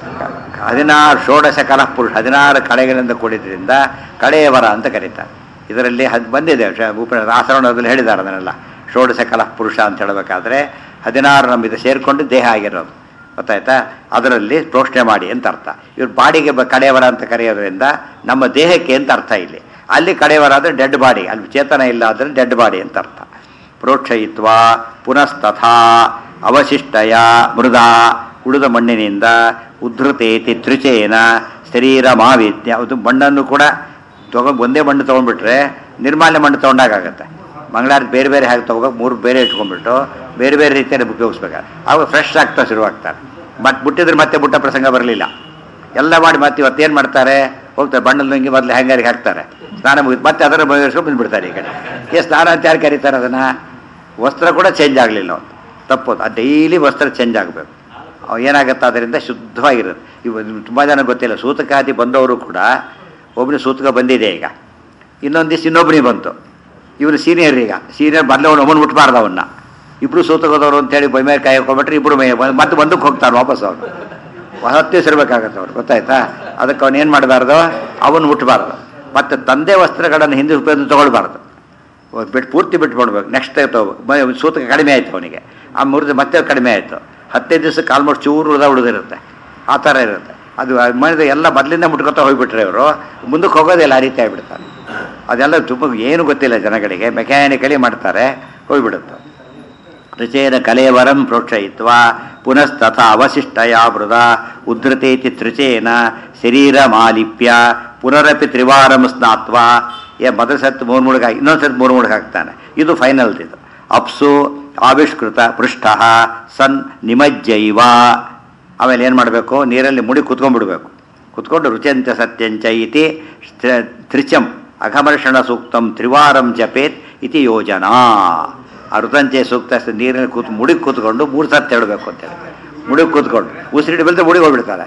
ಹದಿನಾರು ಷೋಡಶ ಕಲಹ ಪುರುಷ ಹದಿನಾರು ಕಡೆಗಳಿಂದ ಕೂಡಿದ್ರಿಂದ ಕಡೆಯವರ ಅಂತ ಕರೀತಾರೆ ಇದರಲ್ಲಿ ಹದ್ ಬಂದಿದೆ ಶ- ಉಪ ಆಸರಣದಲ್ಲಿ ಹೇಳಿದ್ದಾರೆ ಅದನ್ನೆಲ್ಲ ಷೋಡಶ ಕಲಹ ಪುರುಷ ಅಂತ ಹೇಳಬೇಕಾದ್ರೆ ಹದಿನಾರು ನಮ್ಮಿದು ಸೇರಿಕೊಂಡು ದೇಹ ಆಗಿರೋದು ಗೊತ್ತಾಯ್ತಾ ಅದರಲ್ಲಿ ಪ್ರೋಕ್ಷಣೆ ಮಾಡಿ ಅಂತ ಅರ್ಥ ಇವ್ರು ಬಾಡಿಗೆ ಬ ಕಡೆಯವರ ಅಂತ ಕರೆಯೋದ್ರಿಂದ ನಮ್ಮ ದೇಹಕ್ಕೆ ಅಂತ ಅರ್ಥ ಇಲ್ಲಿ ಅಲ್ಲಿ ಕಡೆಯವರ ಅಂದರೆ ಡೆಡ್ ಬಾಡಿ ಅಲ್ಲಿ ಚೇತನ ಇಲ್ಲ ಆದರೆ ಡೆಡ್ ಬಾಡಿ ಅಂತ ಅರ್ಥ ಪ್ರೋಕ್ಷಯಿತ್ವ ಪುನಸ್ತಥಾ ಅವಶಿಷ್ಟಯ ಮೃದ ಉಳಿದ ಮಣ್ಣಿನಿಂದ ಉದ್ಧತೇತಿ ತ್ರಿಚೇನ ಶರೀರ ಮಾವಿದ್ಯ ಅದು ಮಣ್ಣನ್ನು ಕೂಡ ತಗೊಂಡು ಒಂದೇ ಮಣ್ಣು ತೊಗೊಂಡ್ಬಿಟ್ರೆ ನಿರ್ಮಾಲ್ಯ ಮಣ್ಣು ತೊಗೊಂಡಾಗತ್ತೆ ಮಂಗಳಾರ ಬೇರೆ ಬೇರೆ ಹಾಕಿ ತೊಗೋಬೇಕು ಮೂರು ಬೇರೆ ಇಟ್ಕೊಂಡ್ಬಿಟ್ಟು ಬೇರೆ ಬೇರೆ ರೀತಿಯಲ್ಲಿ ಉಪಯೋಗಿಸ್ಬೇಕಾದ್ರೆ ಆವಾಗ ಫ್ರೆಶ್ ಆಗ್ತಾ ಶುರುವಾಗ್ತಾರೆ ಮತ್ತೆ ಬಿಟ್ಟಿದ್ರೆ ಮತ್ತೆ ಬುಟ್ಟ ಪ್ರಸಂಗ ಬರಲಿಲ್ಲ ಎಲ್ಲ ಮಾಡಿ ಮತ್ತೆ ಇವತ್ತೇನು ಮಾಡ್ತಾರೆ ಹೋಗ್ತಾರೆ ಬಣ್ಣದ ಲುಂಗಿ ಮೊದಲು ಹ್ಯಾಂಗರಿಗೆ ಹಾಕ್ತಾರೆ ಸ್ನಾನ ಮುಗಿದು ಮತ್ತೆ ಅದರ ಬಗೆಹರಿಸ್ಕೊಂಡು ಬಂದ್ಬಿಡ್ತಾರೆ ಈ ಕಡೆ ಏ ಸ್ನಾನ ಅಂತ ಯಾರು ಕರೀತಾರೆ ಅದನ್ನು ವಸ್ತ್ರ ಕೂಡ ಚೇಂಜ್ ಆಗಲಿಲ್ಲ ಅವತ್ತು ತಪ್ಪೋದು ಆ ಡೈಲಿ ವಸ್ತ್ರ ಚೇಂಜ್ ಆಗಬೇಕು ಏನಾಗುತ್ತೆ ಅದರಿಂದ ಶುದ್ಧವಾಗಿರುತ್ತೆ ಇವು ತುಂಬ ಜನ ಗೊತ್ತಿಲ್ಲ ಸೂತಕಾದಿ ಬಂದವರು ಕೂಡ ಒಬ್ಬನು ಸೂತಕ ಬಂದಿದೆ ಈಗ ಇನ್ನೊಂದು ದಿವಸ ಇನ್ನೊಬ್ಬನಿಗೆ ಬಂತು ಇವನು ಸೀನಿಯರ್ ಈಗ ಸೀನಿಯರ್ ಮೊದಲು ಅವನು ಒಮ್ಮನ್ ಮುಟ್ಬಾರ್ದು ಅವನ್ನ ಇಬ್ರು ಸೂತಕದವರು ಅಂತೇಳಿ ಬೈ ಮೇಲೆ ಕೈ ಹಾಕೊಂಡ್ಬಿಟ್ರೆ ಇಬ್ರು ಮೈ ಮತ್ತೆ ಬಂದಕ್ಕೆ ಹೋಗ್ತಾನೆ ವಾಪಸ್ ಅವನು ಹತ್ತು ದಿವಸ ಇರಬೇಕಾಗತ್ತೆ ಅವ್ರು ಗೊತ್ತಾಯ್ತಾ ಅದಕ್ಕೆ ಅವನು ಏನು ಮಾಡಬಾರ್ದು ಅವನು ಮುಟ್ಟಬಾರ್ದು ಮತ್ತು ತಂದೆ ವಸ್ತ್ರಗಳನ್ನು ಹಿಂದೆ ಉಪಯೋಗ ತಗೊಳ್ಬಾರ್ದು ಬಿಟ್ಟು ಪೂರ್ತಿ ಬಿಟ್ಬಿಡ್ಬೇಕು ನೆಕ್ಸ್ಟ್ ತಗೋಬೇಕು ಸೂತಕ ಕಡಿಮೆ ಆಯಿತು ಅವನಿಗೆ ಆ ಮುರಿದು ಮತ್ತೆ ಕಡಿಮೆ ಆಯಿತು ಹತ್ತೈದು ದಿವಸಕ್ಕೆ ಆಲ್ಮೋಸ್ಟ್ ಚೂರು ಉಳಿದ ಉಳಿದಿರುತ್ತೆ ಆ ಥರ ಇರುತ್ತೆ ಅದು ಮಾಡಿದ ಎಲ್ಲ ಮೊದಲಿಂದ ಮುಟ್ಕೊತಾ ಹೋಗ್ಬಿಟ್ರೆ ಇವರು ಮುಂದಕ್ಕೆ ಹೋಗೋದಿಲ್ಲ ಆ ರೀತಿ ಆಗಿಬಿಡ್ತಾರೆ ಅದೆಲ್ಲ ತುಂಬ ಏನು ಗೊತ್ತಿಲ್ಲ ಜನಗಳಿಗೆ ಮೆಕ್ಯಾನಿಕಲಿ ಮಾಡ್ತಾರೆ ಹೋಗ್ಬಿಡುತ್ತೆ ತ್ರಿಚೇನ ಕಲೇವರಂ ಪ್ರೋಕ್ಷಯಿತ್ವ ಪುನಸ್ತಥ ಅವಶಿಷ್ಟಯ ಮೃದ ಉದ್ಧತೇತಿ ತ್ರಿಚೇನ ಶರೀರ ಮಾಲಿಪ್ಯ ಪುನರಪಿ ತ್ರಿವಾರಂ ಸ್ನಾತ್ವ ಏ ಮೊದಲ ಸತ್ತು ಮೂರು ಮುಳುಗ ಇನ್ನೊಂದು ಸತ್ತು ಮೂರು ಮುಳುಗ ಹಾಕ್ತಾನೆ ಇದು ಫೈನಲ್ ಇದು ಅಪ್ಸು ಆವಿಷ್ಕೃತ ಪೃಷ್ಠ ಸನ್ ನಿಮಜ್ಜೈವ ಆಮೇಲೆ ಏನು ಮಾಡಬೇಕು ನೀರಲ್ಲಿ ಮುಡಿ ಕುತ್ಕೊಂಡ್ಬಿಡ್ಬೇಕು ಕುತ್ಕೊಂಡು ರುಚಂಚ ಸತ್ಯಂಚ ಇತಿ ಸ್ಥ- ತ್ರಿಚಂ ಅಘಮರ್ಷಣ ಸೂಕ್ತಂ ತ್ರಿವಾರಂ ಜಪೇತ್ ಇತಿ ಯೋಜನಾ ಆ ಋತಂಚೆ ಸೂಕ್ತ ಸ- ನೀರಿನಲ್ಲಿ ಕೂತ್ ಮುಡಿ ಕೂತ್ಕೊಂಡು ಮೂರು ಸತ್ತು ಹೇಳಬೇಕು ಅಂತೇಳಿ ಮುಡಿ ಕೂತ್ಕೊಂಡು ಉಸಿರಿಡಿ ಬೆಳೆದ್ರೆ ಮುಡಿಗೆ ಹೋಗ್ಬಿಡ್ತಾರೆ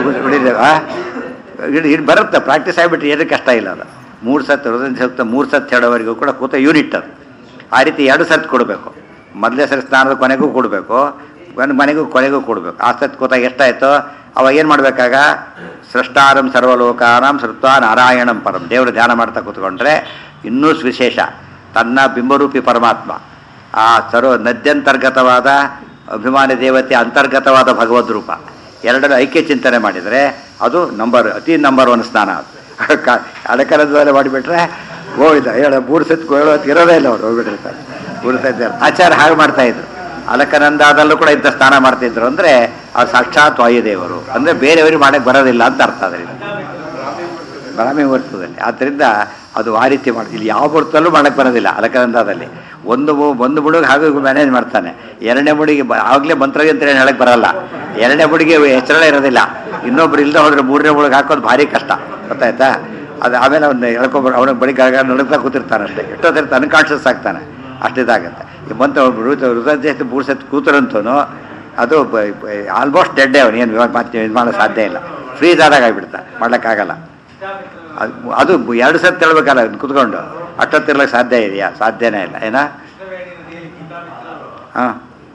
ಇದು ಬರುತ್ತೆ ಪ್ರಾಕ್ಟೀಸ್ ಆಗಿಬಿಟ್ಟು ಏನೂ ಕಷ್ಟ ಇಲ್ಲ ಅದು ಮೂರು ಸತ್ತು ಋತಂಚೆ ಸೂಕ್ತ ಮೂರು ಸತ್ತು ಹೇಳೋವರೆಗೂ ಕೂಡ ಕೂತ ಯೂನಿಟ್ ಅದು ಆ ರೀತಿ ಎರಡು ಸತ್ತು ಕೊಡಬೇಕು ಮೊದಲೇ ಸರಿ ಸ್ನಾನದ ಕೊನೆಗೂ ಕೊಡಬೇಕು ಒಂದು ಮನೆಗೂ ಕೊನೆಗೂ ಕೊಡಬೇಕು ಆ ಸತ್ತು ಕೂತಾಗ ಎಷ್ಟಾಯಿತು ಅವಾಗ ಏನು ಮಾಡಬೇಕಾಗ ಸೃಷ್ಟಾರಂ ಸರ್ವಲೋಕಾನಾಂ ಸೃತ್ವ ನಾರಾಯಣಂ ಪರಂ ದೇವರು ಧ್ಯಾನ ಮಾಡ್ತಾ ಕೂತ್ಕೊಂಡ್ರೆ ಇನ್ನೂ ವಿಶೇಷ ತನ್ನ ಬಿಂಬರೂಪಿ ಪರಮಾತ್ಮ ಆ ಸರ್ವ ನದ್ಯಂತರ್ಗತವಾದ ಅಭಿಮಾನಿ ದೇವತೆ ಅಂತರ್ಗತವಾದ ಭಗವದ್ ರೂಪ ಎರಡರ ಐಕ್ಯ ಚಿಂತನೆ ಮಾಡಿದರೆ ಅದು ನಂಬರ್ ಅತಿ ನಂಬರ್ ಒನ್ ಸ್ನಾನ ಅದು ಕ- ಅಡಕರದ್ವಾರ ಮಾಡಿಬಿಟ್ರೆ ಹೋಗಿದ್ದ ಹೇಳ ಮೂರು ಸತ್ ಹೇಳೋದು ಇರೋದೇ ಇಲ್ಲ ಅವ್ರು ಹೋಗ್ಬಿಟ್ಟಿರ್ತಾರೆ ಮೂರು ಸತಿ ಆಚಾರ ಹಾಗೆ ಮಾಡ್ತಾ ಇದ್ರು ಅಲಕನಂದಾದಲ್ಲೂ ಕೂಡ ಇಂಥ ಸ್ನಾನ ಮಾಡ್ತಿದ್ರು ಅಂದರೆ ಅವ್ರು ಸಾಕ್ಷಾತ್ ವಾಯುದೇವರು ಅಂದರೆ ಬೇರೆಯವ್ರಿಗೆ ಮಾಡಕ್ಕೆ ಬರೋದಿಲ್ಲ ಅಂತ ಅರ್ಥ ಅದರಿಂದ ಬ್ರಾಹ್ಮಿ ಮುಹೂರ್ತದಲ್ಲಿ ಆದ್ದರಿಂದ ಅದು ಆ ರೀತಿ ಮಾಡಿ ಇಲ್ಲಿ ಯಾವ ಬರ್ತಲ್ಲೂ ಮಾಡಕ್ಕೆ ಬರೋದಿಲ್ಲ ಅಲಕನಂದದಲ್ಲಿ ಒಂದು ಮು- ಒಂದು ಮುಡುಗ ಹಾಗೂ ಮ್ಯಾನೇಜ್ ಮಾಡ್ತಾನೆ ಎರಡನೇ ಮುಡಿಗೆ ಬ- ಆಗ್ಲೇ ಮಂತ್ರ ಅಂತ ಏನು ಹೇಳಕ್ ಬರಲ್ಲ ಎರಡನೇ ಮುಡಿಗೆ ಎಚ್ಚರ ಇರೋದಿಲ್ಲ ಇನ್ನೊಬ್ರು ಇಲ್ಲದೆ ಹೋದ್ರೆ ಮೂರನೇ ಮುಳುಗ ಹಾಕೋದು ಭಾರಿ ಕಷ್ಟ ಗೊತ್ತಾಯ್ತಾ ಅದು ಆಮೇಲೆ ಅವ್ನು ಹೇಳ್ಕೊಬರ್ ಅವನ ಬಳಿ ಗಾಗ ನಡುತ್ತಾ ಕೂತಿರ್ತಾನೆ ಅಷ್ಟೇ ಎಷ್ಟೊತ್ತಿರ್ತ ಅನ್ಕಾನ್ಷಿಯಸ್ ಆಗ್ತಾನೆ ಅಷ್ಟಿದಾಗತ್ತೆ ಈ ಮಂತ್ರ ಹೃದಯ ಮೂರು ಸತಿ ಕೂತರಂತೂ ಅದು ಆಲ್ಮೋಸ್ಟ್ ಡೆಡ್ಡೆ ಅವನು ಏನು ಇವಾಗ ಮತ್ತೆ ಇದು ಮಾಡೋ ಸಾಧ್ಯ ಇಲ್ಲ ಫ್ರೀಸ್ ಆದಾಗ ಆಗಿಬಿಡ್ತಾ ಮಾಡ್ಲಿಕ್ಕಾಗಲ್ಲ ಅದು ಅದು ಎರಡು ಸತಿ ಹೇಳ್ಬೇಕಲ್ಲ ಅದ್ನ ಕುತ್ಕೊಂಡು ಅಷ್ಟೊತ್ತಿರ್ಲಿಕ್ಕೆ ಸಾಧ್ಯ ಇದೆಯಾ ಸಾಧ್ಯನೇ ಇಲ್ಲ ಏನ ಹಾಂ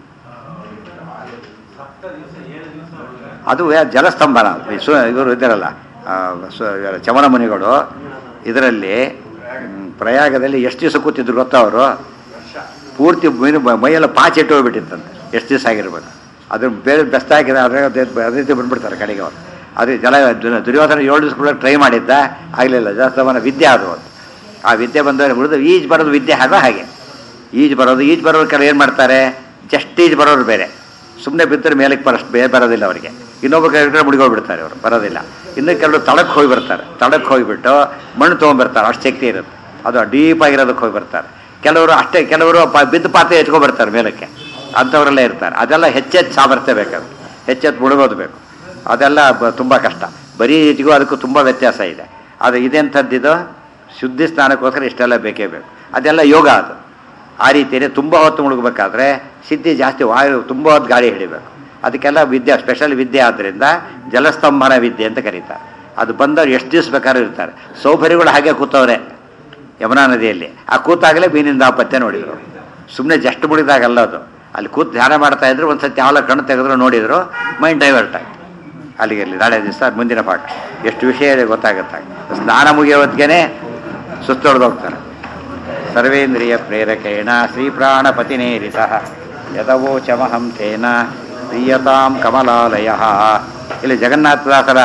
ಅದು ಯಾ- ಜಲಸ್ತಂಭನ ಈ ಸು ಇವರು ಇದ್ದಾರಲ್ಲ ಆ, ಸು- ಇವ್ರು ಚಮನ ಮುನಿಗಳು ಇದರಲ್ಲಿ ಮ್, ಪ್ರಯಾಗದಲ್ಲಿ ಎಷ್ಟು ದಿವಸ ಕೂತಿದ್ರು ಗೊತ್ತಾ ಅವರು ಪೂರ್ತಿ ಮೈನು ಮೈಯೆಲ್ಲ ಪಾಚಿ ಇಟ್ಟು ಹೋಗ್ಬಿಟ್ಟಿತ್ತಂತೆ ಎಷ್ಟು ದಿವಸ ಆಗಿರ್ಬೇಕು ಅದ್ರ ಬೇರೆ ಬೆಸ್ತ ಹಾಕಿದ್ರೆ ಅದ್ರ ಅದೇ ಅದೇ ರೀತಿ ಬಂದ್ಬಿಡ್ತಾರೆ ಕಡೆಗೆ ಅವರು ಅದು ಜಲ ದುರ್ಯೋಧನ- ದುರ್ಯೋಧನ ಏಳು ದಿವಸ ಕೂಡ ಟ್ರೈ ಮಾಡಿದ್ದ ಆಗಲಿಲ್ಲ ಜಲಸ್ತಂಭನ ವಿದ್ಯೆ ಅದು ಅದು ಆ ವಿದ್ಯೆ ಬಂದವರು ಉಳಿದು ಈಜು ಬರೋದು ವಿದ್ಯೆ ಹಾಗೆ ಹಾಗೆ ಈಜು ಬರೋದು ಈಜು ಬರೋರು ಕೆಲವು ಏನು ಮಾಡ್ತಾರೆ ಜಸ್ಟ್ ಈಜು ಬರೋರು ಬೇರೆ ಸುಮ್ಮನೆ ಬಿದ್ದರೆ ಮೇಲಕ್ಕೆ ಬರಷ್ಟು ಬೇರೆ ಬರೋದಿಲ್ಲ ಅವರಿಗೆ ಇನ್ನೊಬ್ಬರು ಕೈ ಮುಡಿಗೋಗ್ಬಿಡ್ತಾರೆ ಅವರು ಬರೋದಿಲ್ಲ ಇನ್ನು ಕೆಲವರು ತಳಕ್ಕೆ ಹೋಗಿ ಬರ್ತಾರೆ ತಳಕ್ಕೆ ಹೋಗಿಬಿಟ್ಟು ಮಣ್ಣು ತೊಗೊಂಡ್ಬರ್ತಾರೆ ಅಷ್ಟು ಶಕ್ತಿ ಇರುತ್ತೆ ಅದು ಡೀಪ್ ಆಗಿರೋದಕ್ಕೆ ಹೋಗಿ ಬರ್ತಾರೆ ಕೆಲವರು ಅಷ್ಟೇ ಕೆಲವರು ಪ ಬಿದ್ದ ಪಾತ್ರೆ ಎತ್ಕೊಂಡ್ ಬರ್ತಾರೆ ಮೇಲಕ್ಕೆ ಅಂಥವರೆಲ್ಲ ಇರ್ತಾರೆ ಅದೆಲ್ಲ ಹೆಚ್ಚೆಚ್ಚು ಸಾಮರ್ಥ್ಯ ಬೇಕಾದ್ರೆ ಹೆಚ್ಚೆತ್ತು ಮುಳುಗೋದು ಬೇಕು ಅದೆಲ್ಲ ಬ- ತುಂಬ ಕಷ್ಟ ಬರೀ ಈಜಿಗೂ ಅದಕ್ಕೂ ತುಂಬ ವ್ಯತ್ಯಾಸ ಇದೆ ಅದು ಇದೆಂಥದ್ದಿದು ಶುದ್ಧಿ ಸ್ನಾನಕ್ಕೋಸ್ಕರ ಇಷ್ಟೆಲ್ಲ ಬೇಕೇ ಬೇಕು ಅದೆಲ್ಲ ಯೋಗ ಅದು ಆ ರೀತಿಯೇ ತುಂಬ ಹೊತ್ತು ಮುಳುಗಬೇಕಾದ್ರೆ ಸಿದ್ಧಿ ಜಾಸ್ತಿ ವಾಯು ತುಂಬ ಹೊತ್ತು ಗಾಳಿ ಹಿಡಿಬೇಕು ಅದಕ್ಕೆಲ್ಲ ವಿದ್ಯೆ ಸ್ಪೆಷಲ್ ವಿದ್ಯೆ ಆದ್ದರಿಂದ ಜಲಸ್ತಂಭನ ವಿದ್ಯೆ ಅಂತ ಕರೀತಾರೆ ಅದು ಬಂದವ್ರು ಎಷ್ಟು ದಿವಸ ಬೇಕಾದ್ರೂ ಇರ್ತಾರೆ ಸೌಭರಿಗಳು ಹಾಗೆ ಕೂತವ್ರೆ ಯಮುನಾ ನದಿಯಲ್ಲಿ ಆ ಕೂತಾಗಲೇ ಮೀನಿಂದ ಆ ಪತ್ತೆ ನೋಡಿದರು ಸುಮ್ಮನೆ ಜಸ್ಟ್ ಮುಡಿದಾಗಲ್ಲ ಅದು ಅಲ್ಲಿ ಕೂತು ಧ್ಯಾನ ಮಾಡ್ತಾ ಇದ್ರು ಒಂದು ಸತಿ ಯಾವಲ ಕಣ್ಣು ತೆಗೆದ್ರು ನೋಡಿದ್ರು ಮೈಂಡ್ ಡೈವರ್ಟ್ ಆಯ್ತು ಅಲ್ಲಿಗೆ ಅಲ್ಲಿ ನಾಳೆ ದಿವಸ ಮುಂದಿನ ಪಾಠ ಎಷ್ಟು ವಿಷಯ ಇದೆ ಗೊತ್ತಾಗುತ್ತೆ ಸ್ನಾನ ಮುಗಿಯೋ ಹೊತ್ತಿಗೆ ಸುತ್ತೊಡೆದು ಹೋಗ್ತಾರೆ ಸರ್ವೇಂದ್ರಿಯ ಪ್ರೇರಕೇಣ ಶ್ರೀಪ್ರಾಣಪತಿನೇರಿತ ಯದವೋಚಮಹಂ ತೇನ ಪ್ರಿಯತಾಂ ಕಮಲಾಲಯ ಇಲ್ಲಿ ಜಗನ್ನಾಥದಾಸರ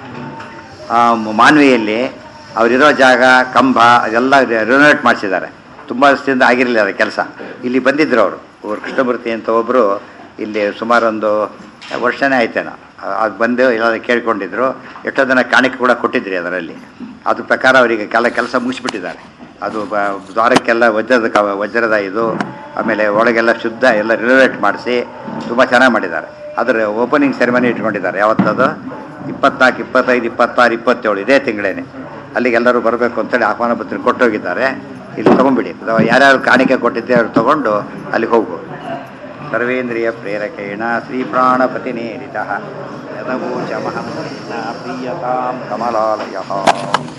ಆ, ಮಾನ್ವಿಯಲ್ಲಿ ಅವರಿರೋ ಜಾಗ ಕಂಬ ಅದೆಲ್ಲ ರಿನೋವೇಟ್ ಮಾಡಿಸಿದ್ದಾರೆ ತುಂಬ ದಿವಸದಿಂದ ಆಗಿರಲಿಲ್ಲ ಅದು ಕೆಲಸ ಇಲ್ಲಿ ಬಂದಿದ್ದರು ಅವರು ಅವರು ಕೃಷ್ಣಮೂರ್ತಿ ಅಂತ ಒಬ್ಬರು ಇಲ್ಲಿ ಸುಮಾರೊಂದು ವರ್ಷನೇ ಆಯ್ತೇನೋ ಅದು ಬಂದು ಎಲ್ಲ ಕೇಳ್ಕೊಂಡಿದ್ರು ಎಷ್ಟೋ ಜನ ಕಾಣಿಕೆ ಕೂಡ ಕೊಟ್ಟಿದ್ರಿ ಅದರಲ್ಲಿ ಅದ್ರ ಪ್ರಕಾರ ಅವರಿಗೆ ಕೆಲ ಕೆಲಸ ಮುಗಿಸ್ಬಿಟ್ಟಿದ್ದಾರೆ ಅದು ಬ ದ್ವಾರಕ್ಕೆಲ್ಲ ವಜ್ರದ ಕ ವಜ್ರದ ಇದು ಆಮೇಲೆ ಒಳಗೆಲ್ಲ ಶುದ್ಧ ಎಲ್ಲ ರಿನೋವೇಟ್ ಮಾಡಿಸಿ ತುಂಬ ಚೆನ್ನಾಗಿ ಮಾಡಿದ್ದಾರೆ ಅದರ ಓಪನಿಂಗ್ ಸೆರೆಮನಿ ಇಟ್ಕೊಂಡಿದ್ದಾರೆ ಯಾವತ್ತದು ಇಪ್ಪತ್ನಾಲ್ಕು ಇಪ್ಪತ್ತೈದು ಇಪ್ಪತ್ತಾರು ಇಪ್ಪತ್ತೇಳು ಇದೇ ತಿಂಗಳೇನೆ ಅಲ್ಲಿಗೆ ಎಲ್ಲರೂ ಬರಬೇಕು ಅಂತೇಳಿ ಆಹ್ವಾನ ಪತ್ರ ಕೊಟ್ಟೋಗಿದ್ದಾರೆ ಇಲ್ಲಿ ತೊಗೊಂಬಿಡಿ ಅಥವಾ ಯಾರ್ಯಾರು ಕಾಣಿಕೆ ಕೊಟ್ಟಿದ್ದೆ ಅವ್ರು ತೊಗೊಂಡು ಅಲ್ಲಿಗೆ ಹೋಗ್ಬೋದು ಸರ್ವೇಂದ್ರಿಯ ಪ್ರೇರಕೇಣ ಶ್ರೀಪ್ರಾಣಪತಿನೇರಿತ ಯದವೋಚಮಹಂ ಪ್ರೀಯತಾಂ ಕಮಲಾಲಯ